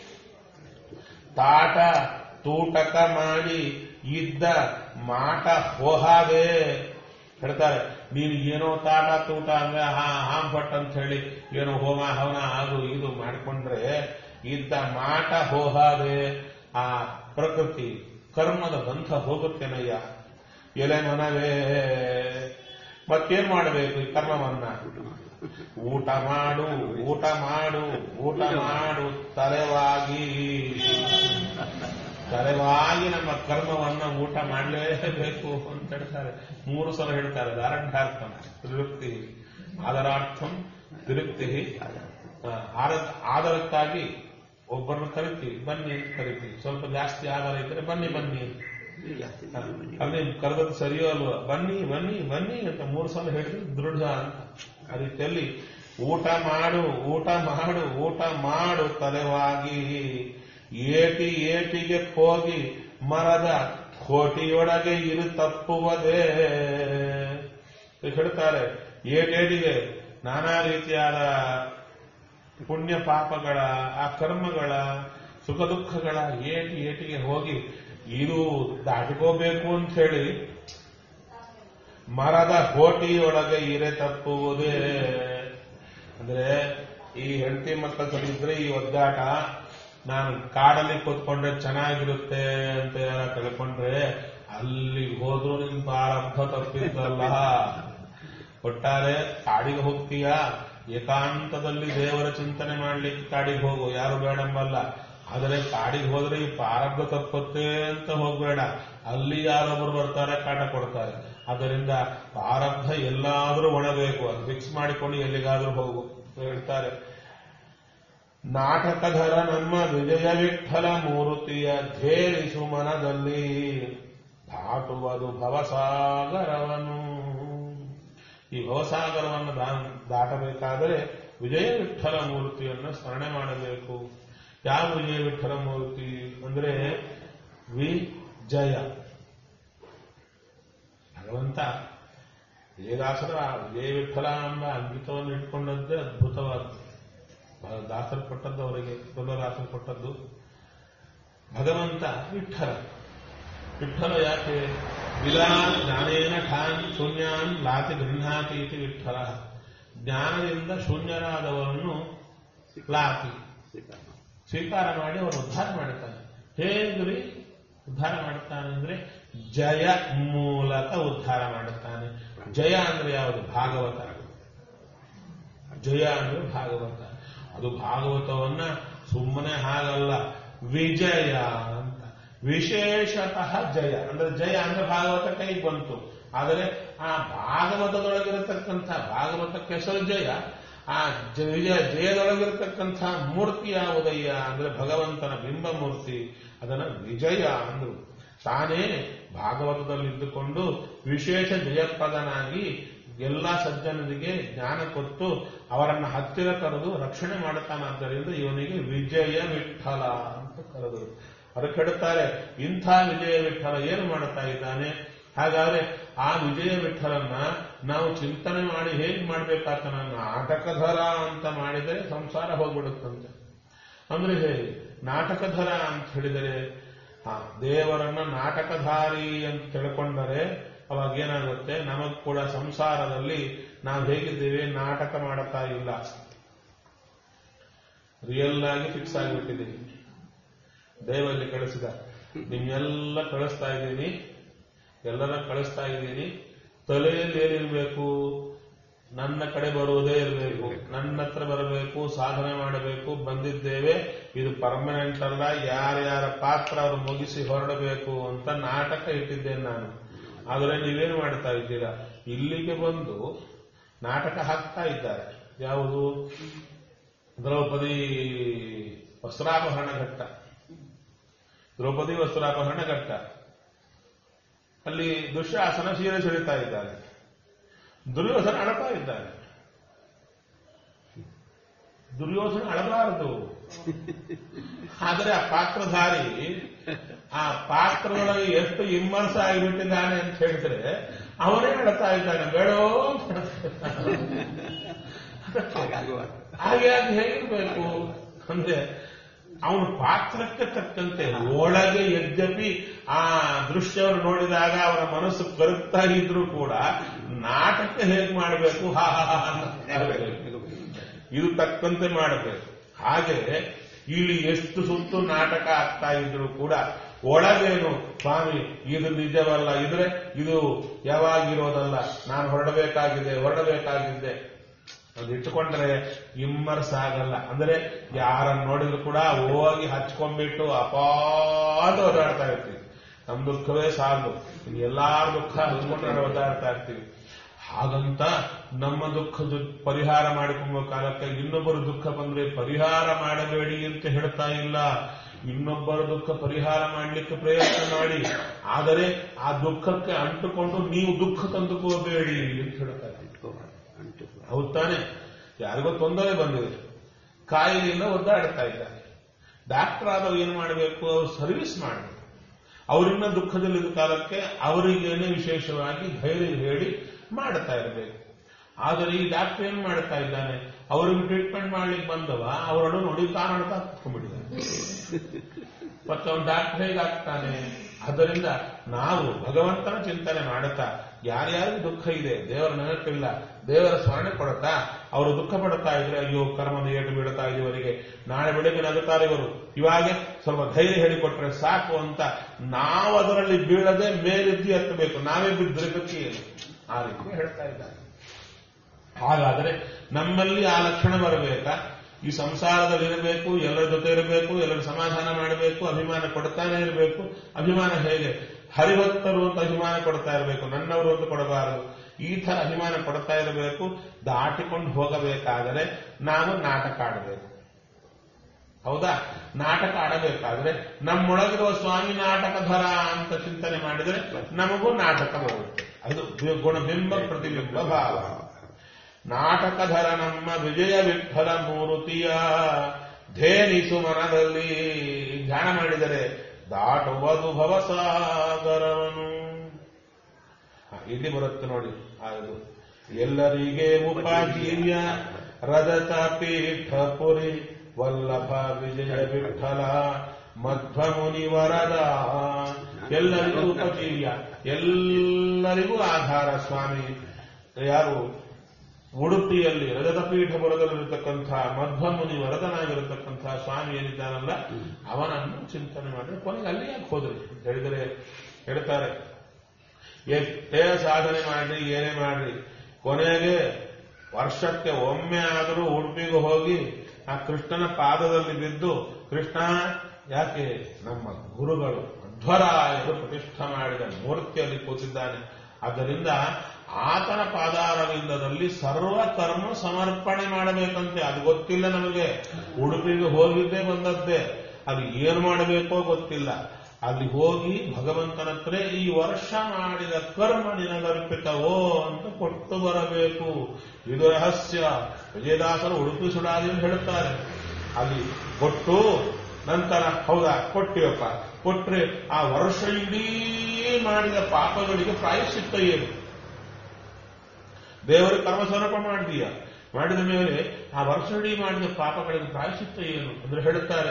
ತಾಟ ತೂಟಕ ಮಾಡಿ ಇದ್ದ ಮಾಟ ಹೋಹಾಗೆ ಹೇಳ್ತಾರೆ ನೀನು ಏನೋ ತಾಟ ತೂಟ ಅಂದ್ರೆ ಹಾ ಹಾಂಪಟ್ ಅಂತ ಹೇಳಿ ಏನೋ ಹೋಮ ಹವನ ಅದು ಇದು ಮಾಡಿಕೊಂಡ್ರೆ ಇದ್ದ ಮಾಟ ಹೋಹಾದೆ ಆ ಪ್ರಕೃತಿ ಕರ್ಮದ ಬಂಧ ಹೋಗುತ್ತೇನಯ್ಯ ಎಲೆ ಮನವೇ ಮತ್ತೇನ್ ಮಾಡಬೇಕು ಈ ಕರ್ಮವನ್ನ ಊಟ ಮಾಡು ಊಟ ಮಾಡು ಊಟ ಮಾಡು ತಲೆವಾಗಿ ತಲೆವಾಗಿ ನಮ್ಮ ಕರ್ಮವನ್ನ ಊಟ ಮಾಡಲೇಬೇಕು ಅಂತ ಹೇಳ್ತಾರೆ ಮೂರು ಸಲ ಹೇಳ್ತಾರೆ ದಾರಂಢಾರ್ಥನ ತ್ರಿವೃತ್ತಿ ಆದರಾರ್ಥಂ ತಿರುಕ್ತಿ ಆದ ಆದರಕ್ಕಾಗಿ ಒಬ್ಬರನ್ನ ಕರಿತೀವಿ ಬನ್ನಿ ಅಂತ ಕರಿತೀವಿ ಸ್ವಲ್ಪ ಜಾಸ್ತಿ ಆಧಾರ ಇದ್ರೆ ಬನ್ನಿ ಬನ್ನಿ ಜಾಸ್ತಿ ಅಲ್ಲಿ ಕರೆದದ್ದು ಸರಿಯೋ ಅಲ್ವಾ ಬನ್ನಿ ಬನ್ನಿ ಬನ್ನಿ ಅಂತ ಮೂರು ಸಲ ಹೇಳಿದ್ರೆ ದೃಢ ಅಂತ ಆ ರೀತಿಯಲ್ಲಿ ಊಟ ಮಾಡು ಊಟ ಮಾಡು ಊಟ ಮಾಡು ತಲೆವಾಗಿ ಏಟಿ ಏಟಿಗೆ ಹೋಗಿ ಮರದ ಕೋಟಿಯೊಳಗೆ ಇರು ತಪ್ಪುವುದೇ ಅಂತ ಹೇಳ್ತಾರೆ ಏಟೇಟಿಗೆ ನಾನಾ ರೀತಿಯಾದ ಪುಣ್ಯ ಪಾಪಗಳ ಆ ಕರ್ಮಗಳ ಸುಖ ದುಃಖಗಳ ಏಟಿ ಏಟಿಗೆ ಹೋಗಿ ಇದು ದಾಟಿಕೋಬೇಕು ಅಂತ ಹೇಳಿ ಮರದ ಕೋಟಿಯೊಳಗೆ ಇರೆ ತಪ್ಪುವುದೇ ಅಂದ್ರೆ ಈ ಹೆಂಡತಿ ಮಕ್ಕಳ ಸಲಿದ್ರೆ ಈ ಒದ್ದಾಟ ನಾನು ಕಾಡಲ್ಲಿ ಕೂತ್ಕೊಂಡ್ರೆ ಚೆನ್ನಾಗಿರುತ್ತೆ ಅಂತ ಎಲ್ಲ ತಿಳ್ಕೊಂಡ್ರೆ ಅಲ್ಲಿ ಹೋದ್ರು ನಿನ್ ಪ್ರಾರಬ್ಧ ತಪ್ಪಿದ್ದಲ್ಲ ಒಟ್ಟಾರೆ ಕಾಡಿಗೆ ಹೋಗ್ತೀಯಾ ಏಕಾಂತದಲ್ಲಿ ದೇವರ ಚಿಂತನೆ ಮಾಡ್ಲಿಕ್ಕೆ ಕಾಡಿಗೆ ಹೋಗು ಯಾರು ಬೇಡಂಬಲ್ಲ ಆದರೆ ಕಾಡಿಗೆ ಹೋದ್ರೆ ಈ ಪ್ರಾರಬ್ಧ ತಪ್ಪುತ್ತೆ ಅಂತ ಹೋಗ್ಬೇಡ ಅಲ್ಲಿ ಯಾರೊಬ್ರು ಬರ್ತಾರೆ ಕಾಟ ಕೊಡ್ತಾರೆ ಅದರಿಂದ ಪ್ರಾರಬ್ಧ ಎಲ್ಲಾದ್ರೂ ಒಣಬೇಕು ಅದು ಫಿಕ್ಸ್ ಮಾಡಿಕೊಂಡು ಎಲ್ಲಿಗಾದ್ರೂ ಹೋಗು ಅಂತ ಹೇಳ್ತಾರೆ ನಾಟಕಧರ ನಮ್ಮ ವಿಜಯ ವಿಠಲ ಮೂರ್ತಿಯ ಧೇರಿಸು ಮನದಲ್ಲಿ ದಾಟುವುದು ಭವಸಾಗರವನು ಈ ಭವಸಾಗರವನ್ನು ದಾ- ದಾಟಬೇಕಾದರೆ ವಿಜಯ ವಿಠಲ ಮೂರ್ತಿಯನ್ನು ಸ್ಮರಣೆ ಮಾಡಬೇಕು ಯಾವ ವಿಜಯ ವಿಠಲ ಮೂರ್ತಿ ಅಂದ್ರೆ ವಿಜಯ ಭಗವಂತ ವಿಜಯದಾಸರ ಆ ವಿಜಯ ವಿಠಲ ಎಂಬ ಅಂಕಿತವನ್ನು ಇಟ್ಕೊಂಡದ್ದೇ ಅದ್ಭುತವಾದ್ದು ಬಹಳ ದಾಸರು ಕೊಟ್ಟದ್ದು ಅವರಿಗೆ ದಾಸರು ಕೊಟ್ಟದ್ದು ಭಗವಂತ ವಿಠಲ ವಿಠಲ ಯಾಕೆ ವಿಲಾ ಜ್ಞಾನೇನ ಠಾನ್ ಶೂನ್ಯಾನ್ ಲಾತಿ ಗೃಹಾತಿ ಇತಿ ವಿಠಲ ಜ್ಞಾನದಿಂದ ಶೂನ್ಯರಾದವರನ್ನು ಲಾತಿ ಸ್ವೀಕಾರ ಮಾಡಿ ಅವರು ಉದ್ಧಾರ ಮಾಡುತ್ತಾನೆ ಹೇಗ್ರಿ ಉದ್ಧಾರ ಮಾಡುತ್ತಾನೆ ಅಂದ್ರೆ ಜಯ ಮೂಲಕ ಉದ್ಧಾರ ಮಾಡುತ್ತಾನೆ ಜಯ ಅಂದ್ರೆ ಯಾವುದು ಭಾಗವತ ಜಯ ಅಂದ್ರೆ ಭಾಗವತ ಅದು ಭಾಗವತವನ್ನ ಸುಮ್ಮನೆ ಹಾಗಲ್ಲ ವಿಜಯ ಅಂತ ವಿಶೇಷತಃ ಜಯ ಅಂದ್ರೆ ಜಯ ಅಂದ್ರೆ ಭಾಗವತ ಕೈ ಬಂತು ಆದರೆ ಆ ಭಾಗವತದೊಳಗಿರತಕ್ಕಂಥ ಭಾಗವತಕ್ಕೆ ಹೆಸರು ಜಯ ಆ ಜ- ವಿಜಯ ಜಯದೊಳಗಿರತಕ್ಕಂಥ ಮೂರ್ತಿ ಯಾವುದಯ್ಯ ಅಂದ್ರೆ ಭಗವಂತನ ಬಿಂಬ ಮೂರ್ತಿ ಅದನ್ನ ವಿಜಯ ಅಂದ್ರು ತಾನೇ ಭಾಗವತದಲ್ಲಿದ್ದುಕೊಂಡು ವಿಶೇಷ ಜಯಪ್ರದನಾಗಿ ಎಲ್ಲಾ ಸಜ್ಜನರಿಗೆ ಜ್ಞಾನ ಕೊಟ್ಟು ಅವರನ್ನ ಹತ್ತಿರ ಕರೆದು ರಕ್ಷಣೆ ಮಾಡುತ್ತಾನಾದ್ದರಿಂದ ಇವನಿಗೆ ವಿಜಯ ವಿಠಲ ಅಂತ ಕರೆದರು ಅದಕ್ಕೆ ಹೇಳ್ತಾರೆ ಇಂಥ ವಿಜಯ ವಿಠಲ ಏನು ಮಾಡುತ್ತಾ ಇದ್ದಾನೆ ಹಾಗಾದ್ರೆ ಆ ವಿಜಯ ವಿಠಲನ್ನ ನಾವು ಚಿಂತನೆ ಮಾಡಿ ಹೇಗೆ ಮಾಡ್ಬೇಕಾತ ನಾಟಕಧರ ಅಂತ ಮಾಡಿದರೆ ಸಂಸಾರ ಹೋಗ್ಬಿಡುತ್ತಂತೆ ಅಂದ್ರೆ ಹೇಗೆ ನಾಟಕಧರ ಅಂತ ಹೇಳಿದರೆ ಹಾ ದೇವರನ್ನ ನಾಟಕಧಾರಿ ಅಂತ ತಿಳ್ಕೊಂಡರೆ ಅವಾಗ ಏನಾಗುತ್ತೆ ನಮಗ್ ಕೂಡ ಸಂಸಾರದಲ್ಲಿ ನಾವು ಹೇಗಿದ್ದೇವೆ ನಾಟಕ ಮಾಡುತ್ತಾ ಇಲ್ಲ ರಿಯಲ್ ಆಗಿ ಫಿಕ್ಸ್ ಆಗಿಬಿಟ್ಟಿದ್ದೀವಿ ದೇವರಲ್ಲಿ ಕಳಿಸಿದ ನಿಮ್ಮೆಲ್ಲ ಕಳಿಸ್ತಾ ಇದ್ದೀನಿ ಎಲ್ಲರ ಕಳಿಸ್ತಾ ಇದ್ದೀನಿ ತಲೆಯಲ್ಲಿ ಏನಿರಬೇಕು ನನ್ನ ಕಡೆ ಬರುವುದೇ ಇರಬೇಕು ನನ್ನ ಹತ್ರ ಬರಬೇಕು ಸಾಧನೆ ಮಾಡಬೇಕು ಬಂದಿದ್ದೇವೆ ಇದು ಪರ್ಮನೆಂಟ್ ಅಲ್ಲ ಯಾರ್ಯಾರ ಪಾತ್ರ ಅವರು ಮುಗಿಸಿ ಹೊರಡಬೇಕು ಅಂತ ನಾಟಕ ಇಟ್ಟಿದ್ದೇನೆ ನಾನು ಆದರೆ ನೀವೇನು ಮಾಡ್ತಾ ಇದ್ದೀರಾ ಇಲ್ಲಿಗೆ ಬಂದು ನಾಟಕ ಹಾಕ್ತಾ ಇದ್ದಾರೆ ಯಾವುದು ದ್ರೌಪದಿ ವಸ್ತ್ರಾಪಹರಣ ಘಟ್ಟ ದ್ರೌಪದಿ ವಸ್ತ್ರಾಪಹರಣ ಘಟ್ಟ ಅಲ್ಲಿ ದುಶ್ಯಾಸನ ಸೀರೆ ಸೆಳಿತಾ ಇದ್ದಾರೆ ದುರ್ಯೋಧನ ಅಳತಾ ಇದ್ದಾನೆ ದುರ್ಯೋಧನ ಅಳಬಾರದು ಆದರೆ ಆ ಪಾತ್ರಧಾರಿ ಆ ಪಾತ್ರದೊಳಗೆ ಎಷ್ಟು ಇಮ್ಮರ್ಸ ಆಗಿಬಿಟ್ಟಿದ್ದಾನೆ ಅಂತ ಹೇಳಿದ್ರೆ ಅವನೇ ಅಳತಾ ಇದ್ದಾನೆ ಬೇಡೋ ಅಂತ ಅಳ್ತಾ ಇದ್ದಾನೆ. ಹಾಗಾಗುವಾಗ ಹಾಗೆ ಅದು ಹೇಗಿರ್ಬೇಕು ಅಂದ್ರೆ ಅವನ ಪಾತ್ರಕ್ಕೆ ತಕ್ಕಂತೆ ಒಳಗೆ ಯದ್ಯಪಿ ಆ ದೃಶ್ಯವನ್ನು ನೋಡಿದಾಗ ಅವರ ಮನಸ್ಸು ಕರುತ್ತಾ ಇದ್ರೂ ಕೂಡ ನಾಟಕ ಹೇಗೆ ಮಾಡಬೇಕು ಹಾ ಹಾ ಹಾ ಅಂತ ಹೇಳ್ಬೇಕು. ಇದು ತಕ್ಕಂತೆ ಮಾಡಬೇಕು ಹಾಗೆ ಇಲ್ಲಿ ಎಷ್ಟು ಸುತ್ತು ನಾಟಕ ಆಗ್ತಾ ಇದ್ರು ಕೂಡ ಒಳಗೇನು ಸ್ವಾಮಿ ಇದು ನಿಜವಲ್ಲ ಇದ್ರೆ ಇದು ಯಾವಾಗಿರೋದಲ್ಲ ನಾನು ಹೊರಡಬೇಕಾಗಿದೆ ಹೊರಡಬೇಕಾಗಿದ್ದೆ ಅದು ಇಟ್ಟುಕೊಂಡ್ರೆ ಇಮ್ಮರ್ಸ್ ಆಗಲ್ಲ ಅಂದ್ರೆ ಯಾರನ್ನ ನೋಡಿದ್ರು ಕೂಡ ಹೋಗಿ ಹಚ್ಕೊಂಡ್ಬಿಟ್ಟು ಅಪಾದ ಓದಾಡ್ತಾ ಇರ್ತೀವಿ ನಮ್ ದುಃಖವೇ ಸಾಲದು ಇನ್ನು ಎಲ್ಲಾರ ದುಃಖ ಹಚ್ಕೊಂಡ್ರೆ ಓದಾಡ್ತಾ ಇರ್ತೀವಿ ಹಾಗಂತ ನಮ್ಮ ದುಃಖದ ಪರಿಹಾರ ಮಾಡಿಕೊಳ್ಳುವ ಕಾಲಕ್ಕೆ ಇನ್ನೊಬ್ಬರು ದುಃಖ ಬಂದ್ರೆ ಪರಿಹಾರ ಮಾಡಬೇಡಿ ಅಂತ ಹೇಳ್ತಾ ಇಲ್ಲ ಇನ್ನೊಬ್ಬರ ದುಃಖ ಪರಿಹಾರ ಮಾಡಲಿಕ್ಕೆ ಪ್ರಯತ್ನ ಮಾಡಿ ಆದರೆ ಆ ದುಃಖಕ್ಕೆ ಅಂಟುಕೊಂಡು ನೀವು ದುಃಖ ತಂದುಕೋಬೇಡಿ ಅಂತ ಹೇಳ್ತಾರೆ ಅಂಟ್ಕೋಬಾರ್ದು ಅಂಟುಕೋ ಹೌದ್ ತಾನೆ ಯಾರಿಗೋ ತೊಂದರೆ ಬಂದಿದೆ ಕಾಯಿಲೆಯಿಂದ ಒದ್ದಾಡ್ತಾ ಇದ್ದಾರೆ ಡಾಕ್ಟರ್ ಆದವ್ರು ಏನ್ ಮಾಡಬೇಕು ಅವ್ರು ಸರ್ವಿಸ್ ಮಾಡಬೇಕು ಅವರಿನ್ನ ದುಃಖದಲ್ಲಿದ್ದ ಕಾಲಕ್ಕೆ ಅವರಿಗೇನೆ ವಿಶೇಷವಾಗಿ ಧೈರ್ಯ ಹೇಳಿ ಮಾಡ್ತಾ ಇರಬೇಕು ಆದರೆ ಈ ಡಾಕ್ಟರ್ ಏನ್ ಮಾಡ್ತಾ ಇದ್ದಾನೆ ಅವರಿಗೆ ಟ್ರೀಟ್ಮೆಂಟ್ ಮಾಡ್ಲಿಕ್ಕೆ ಬಂದವ ಅವರನ್ನು ನೋಡಿ ತಾನಾಡ್ತಾ ಕುತ್ಕೊಂಡ್ಬಿಟ್ಟಿದ್ದಾನೆ ಮತ್ತೆ ಅವನು ಡಾಕ್ಟರ್ ಹೇಗಾಗ್ತಾನೆ ಆದ್ದರಿಂದ ನಾವು ಭಗವಂತನ ಚಿಂತನೆ ಮಾಡುತ್ತಾ ಯಾರ್ಯಾರಿಗೆ ದುಃಖ ಇದೆ ದೇವರ ನೆನಪಿಲ್ಲ ದೇವರ ಸ್ಮರಣೆ ಕೊಡುತ್ತಾ ಅವರು ದುಃಖ ಪಡುತ್ತಾ ಇದ್ರೆ ಅಯ್ಯೋ ಕರ್ಮದ ಏಟು ಬೀಳುತ್ತಾ ಇವರಿಗೆ ನಾಳೆ ಬೆಳಗ್ಗೆ ನಗುತ್ತಾರೆ ಇವರು ಇವಾಗೆ ಸ್ವಲ್ಪ ಧೈರ್ಯ ಹೇಳಿಕೊಟ್ರೆ ಸಾಕು ಅಂತ ನಾವು ಅದರಲ್ಲಿ ಬೀಳದೆ ಮೇಲಿದ್ದು ಎತ್ತಬೇಕು ನಾವೇ ಬಿದ್ದರೆ ಗತಿ ಏನು ಆ ರೀತಿ ಹೇಳ್ತಾ ಇದ್ದಾರೆ ಹಾಗಾದರೆ ನಮ್ಮಲ್ಲಿ ಆ ಲಕ್ಷಣ ಬರಬೇಕಾ ಈ ಸಂಸಾರದಲ್ಲಿ ಇರಬೇಕು ಎಲ್ಲರ ಜೊತೆ ಇರಬೇಕು ಎಲ್ಲರ ಸಮಾಧಾನ ಮಾಡಬೇಕು ಅಭಿಮಾನ ಕೊಡ್ತಾನೆ ಇರಬೇಕು ಅಭಿಮಾನ ಹೇಗೆ ಹರಿಭಕ್ತರು ಅಂತ ಅಭಿಮಾನ ಕೊಡ್ತಾ ಇರಬೇಕು ನನ್ನವರು ಅಂತ ಕೊಡಬಾರದು ಈ ತರ ಅಭಿಮಾನ ಕೊಡ್ತಾ ಇರಬೇಕು ದಾಟಿಕೊಂಡು ಹೋಗಬೇಕಾದರೆ ನಾವು ನಾಟಕ ಆಡಬೇಕು ಹೌದಾ ನಾಟಕ ಆಡಬೇಕಾದ್ರೆ ನಮ್ಮೊಳಗಿರುವ ಸ್ವಾಮಿ ನಾಟಕಧರ ಅಂತ ಚಿಂತನೆ ಮಾಡಿದರೆ ನಮಗೂ ನಾಟಕ ಬರುತ್ತೆ ಅದು ಗುಣಬಿಂಬ ಪ್ರತಿಬಿಂಬ ಭಾವ ನಾಟಕಧರ ನಮ್ಮ ವಿಜಯ ವಿಠಲ ಮೂರುತಿಯ ಧೇನಿಸು ಮನದಲ್ಲಿ ಧ್ಯಾನ ಮಾಡಿದರೆ ದಾಟುವುದು ಭವಸಾಗರವನು ಹ, ಇಲ್ಲಿ ಬರುತ್ತೆ ನೋಡಿ ಅದು ಎಲ್ಲರಿಗೆ ಉಪಾಜೀವ್ಯ ರಜತ ಪೀಠ ಪುರಿ ವಲ್ಲಭ ವಿಜಯ ವಿಠಲ ಮಧ್ವಮುನಿ ವರದ ಎಲ್ಲರಿಗೂ ಉಪಜೀವ್ಯ ಎಲ್ಲರಿಗೂ ಆಧಾರ ಸ್ವಾಮಿ ಯಾರು ಉಡುಪಿಯಲ್ಲಿ ರಜತ ಪೀಠಪುರದಲ್ಲಿರತಕ್ಕಂಥ ಮಧ್ವಮುನಿ ವರದನಾಗಿರತಕ್ಕಂಥ ಸ್ವಾಮಿ ಏನಿದ್ದಾನಲ್ಲ ಅವನನ್ನು ಚಿಂತನೆ ಮಾಡಿದ್ರೆ ಕೊನೆಗೆ ಅಲ್ಲಿ ಯಾಕೆ ಹೋದ್ರಿ ಅಂತ ಹೇಳಿದರೆ ಹೇಳ್ತಾರೆ ಎಷ್ಟೇ ಸಾಧನೆ ಮಾಡ್ರಿ ಏನೇ ಮಾಡ್ರಿ ಕೊನೆಗೆ ವರ್ಷಕ್ಕೆ ಒಮ್ಮೆ ಆದರೂ ಉಡುಪಿಗೆ ಹೋಗಿ ಆ ಕೃಷ್ಣನ ಪಾದದಲ್ಲಿ ಬಿದ್ದು ಕೃಷ್ಣ ಯಾಕೆ ನಮ್ಮ ಗುರುಗಳು ಮಧ್ವರಾಯರು ಪ್ರತಿಷ್ಠೆ ಮಾಡಿದ ಮೂರ್ತಿಯಲ್ಲಿ ಕೂತಿದ್ದಾನೆ ಆದ್ದರಿಂದ ಆತನ ಪಾದಾರವಿಂದದಲ್ಲಿ ಸರ್ವ ಕರ್ಮ ಸಮರ್ಪಣೆ ಮಾಡಬೇಕಂತೆ ಅದು ಗೊತ್ತಿಲ್ಲ ನಮಗೆ ಉಡುಪಿಗೆ ಹೋಗಿದ್ದೇ ಬಂದದ್ದೇ ಅದು ಏನು ಮಾಡಬೇಕೋ ಗೊತ್ತಿಲ್ಲ ಅಲ್ಲಿ ಹೋಗಿ ಭಗವಂತನ ಹತ್ರ ಈ ವರ್ಷ ಮಾಡಿದ ಕರ್ಮ ನಿನಗರ್ಪಿತವೋ ಅಂತ ಕೊಟ್ಟು ಬರಬೇಕು ಇದು ರಹಸ್ಯ ವಿಜಯದಾಸರು ಉಡುಪಿ ಸುಡಾದಿ ಅಂತ ಹೇಳುತ್ತಾರೆ ಅಲ್ಲಿ ಕೊಟ್ಟು ನಂತರ ಹೌದಾ ಕೊಟ್ಟಿವಪ್ಪ ಕೊಟ್ರೆ ಆ ವರ್ಷ ಇಡೀ ಮಾಡಿದ ಪಾಪಗಳಿಗೆ ಪ್ರಾಯಶ್ಚಿತ್ತ ಏನು ದೇವರಿಗೆ ಕರ್ಮ ಸಮರ್ಪಣೆ ಮಾಡಿದೀಯ ಮಾಡಿದ ಮೇಲೆ ಆ ವರ್ಷವಿಡೀ ಮಾಡಿದ ಪಾಪಗಳಿಗೆ ಪ್ರಾಯಶ್ಚಿತ್ತ ಏನು ಅಂದ್ರೆ ಹೇಳುತ್ತಾರೆ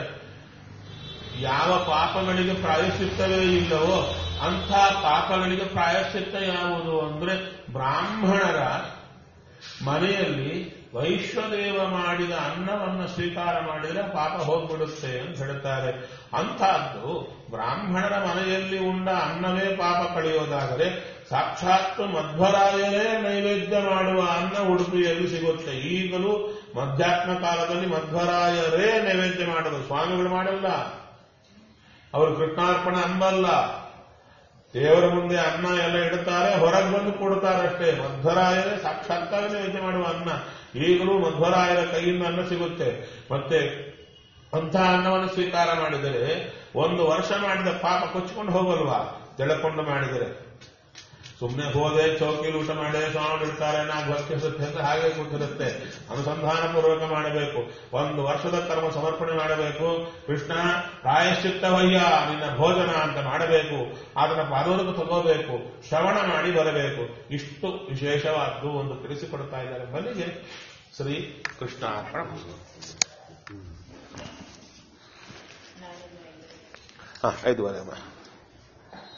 ಯಾವ ಪಾಪಗಳಿಗೆ ಪ್ರಾಯಶ್ಚಿತ್ತವೇ ಇಲ್ಲವೋ ಅಂಥ ಪಾಪಗಳಿಗೆ ಪ್ರಾಯಶ್ಚಿತ್ತ ಯಾವುದು ಅಂದ್ರೆ ಬ್ರಾಹ್ಮಣರ ಮನೆಯಲ್ಲಿ ವೈಶ್ವದೇವ ಮಾಡಿದ ಅನ್ನವನ್ನು ಸ್ವೀಕಾರ ಮಾಡಿದರೆ ಪಾಪ ಹೋಗ್ಬಿಡುತ್ತೆ ಅಂತ ಹೇಳ್ತಾರೆ ಅಂಥದ್ದು ಬ್ರಾಹ್ಮಣರ ಮನೆಯಲ್ಲಿ ಉಂಡ ಅನ್ನವೇ ಪಾಪ ಕಳೆಯೋದಾದರೆ ಸಾಕ್ಷಾತ್ ಮಧ್ವರಾಯರೇ ನೈವೇದ್ಯ ಮಾಡುವ ಅನ್ನ ಉಡುಪಿಯಲ್ಲಿ ಸಿಗುತ್ತೆ ಈಗಲೂ ಮಧ್ಯಾಹ್ನ ಕಾಲದಲ್ಲಿ ಮಧ್ವರಾಯರೇ ನೈವೇದ್ಯ ಮಾಡೋದು ಸ್ವಾಮಿಗಳು ಮಾಡಲ್ಲ ಅವರು ಕೃಷ್ಣಾರ್ಪಣ ಅಂಬಲ್ಲ ದೇವರ ಮುಂದೆ ಅನ್ನ ಎಲ್ಲ ಇಡುತ್ತಾರೆ ಹೊರಗೆ ಬಂದು ಕೊಡ್ತಾರಷ್ಟೇ ಮಧ್ವರಾಯರೇ ಸಾಕ್ಷಾತ್ತಾಗಿ ನೈವೇದ್ಯ ಮಾಡುವ ಅನ್ನ ಈಗಲೂ ಮಧ್ವರಾಯರ ಕೈಯಿಂದ ಅನ್ನ ಸಿಗುತ್ತೆ ಮತ್ತೆ ಅಂಥ ಅನ್ನವನ್ನು ಸ್ವೀಕಾರ ಮಾಡಿದರೆ ಒಂದು ವರ್ಷ ಮಾಡಿದ ಪಾಪ ಕೊಚ್ಚಿಕೊಂಡು ಹೋಗಲ್ವಾ ತೆಳಕೊಂಡು ಮಾಡಿದರೆ ಸುಮ್ಮನೆ ಹೋದೆ ಚೌಕಿಲಿ ಊಟ ಮಾಡಿದೆ ಸ್ವಾಮಿ ಇಡ್ತಾರೆ ನಾ ಭಕ್ತಿಸುತ್ತೆ ಅಂತ ಹಾಗೆ ಕೂತಿರುತ್ತೆ ಅನುಸಂಧಾನ ಪೂರ್ವಕ ಮಾಡಬೇಕು ಒಂದು ವರ್ಷದ ಕರ್ಮ ಸಮರ್ಪಣೆ ಮಾಡಬೇಕು ಕೃಷ್ಣ ಪ್ರಾಯಶ್ಚಿತ್ತವಯ್ಯ ನಿನ್ನ ಭೋಜನ ಅಂತ ಮಾಡಬೇಕು ಅದನ್ನ ಪಾದೋದಕ್ಕೆ ತಗೋಬೇಕು ಶ್ರವಣ ಮಾಡಿ ಬರಬೇಕು ಇಷ್ಟು ವಿಶೇಷವಾದ್ದು ಒಂದು ತಿಳಿಸಿಕೊಡ್ತಾ ಇದ್ದಾರೆ ಬಲಿಗೆ ಶ್ರೀ ಕೃಷ್ಣ ಅರ್ಪಣ ಐದುವರೆ ಅಮ್ಮ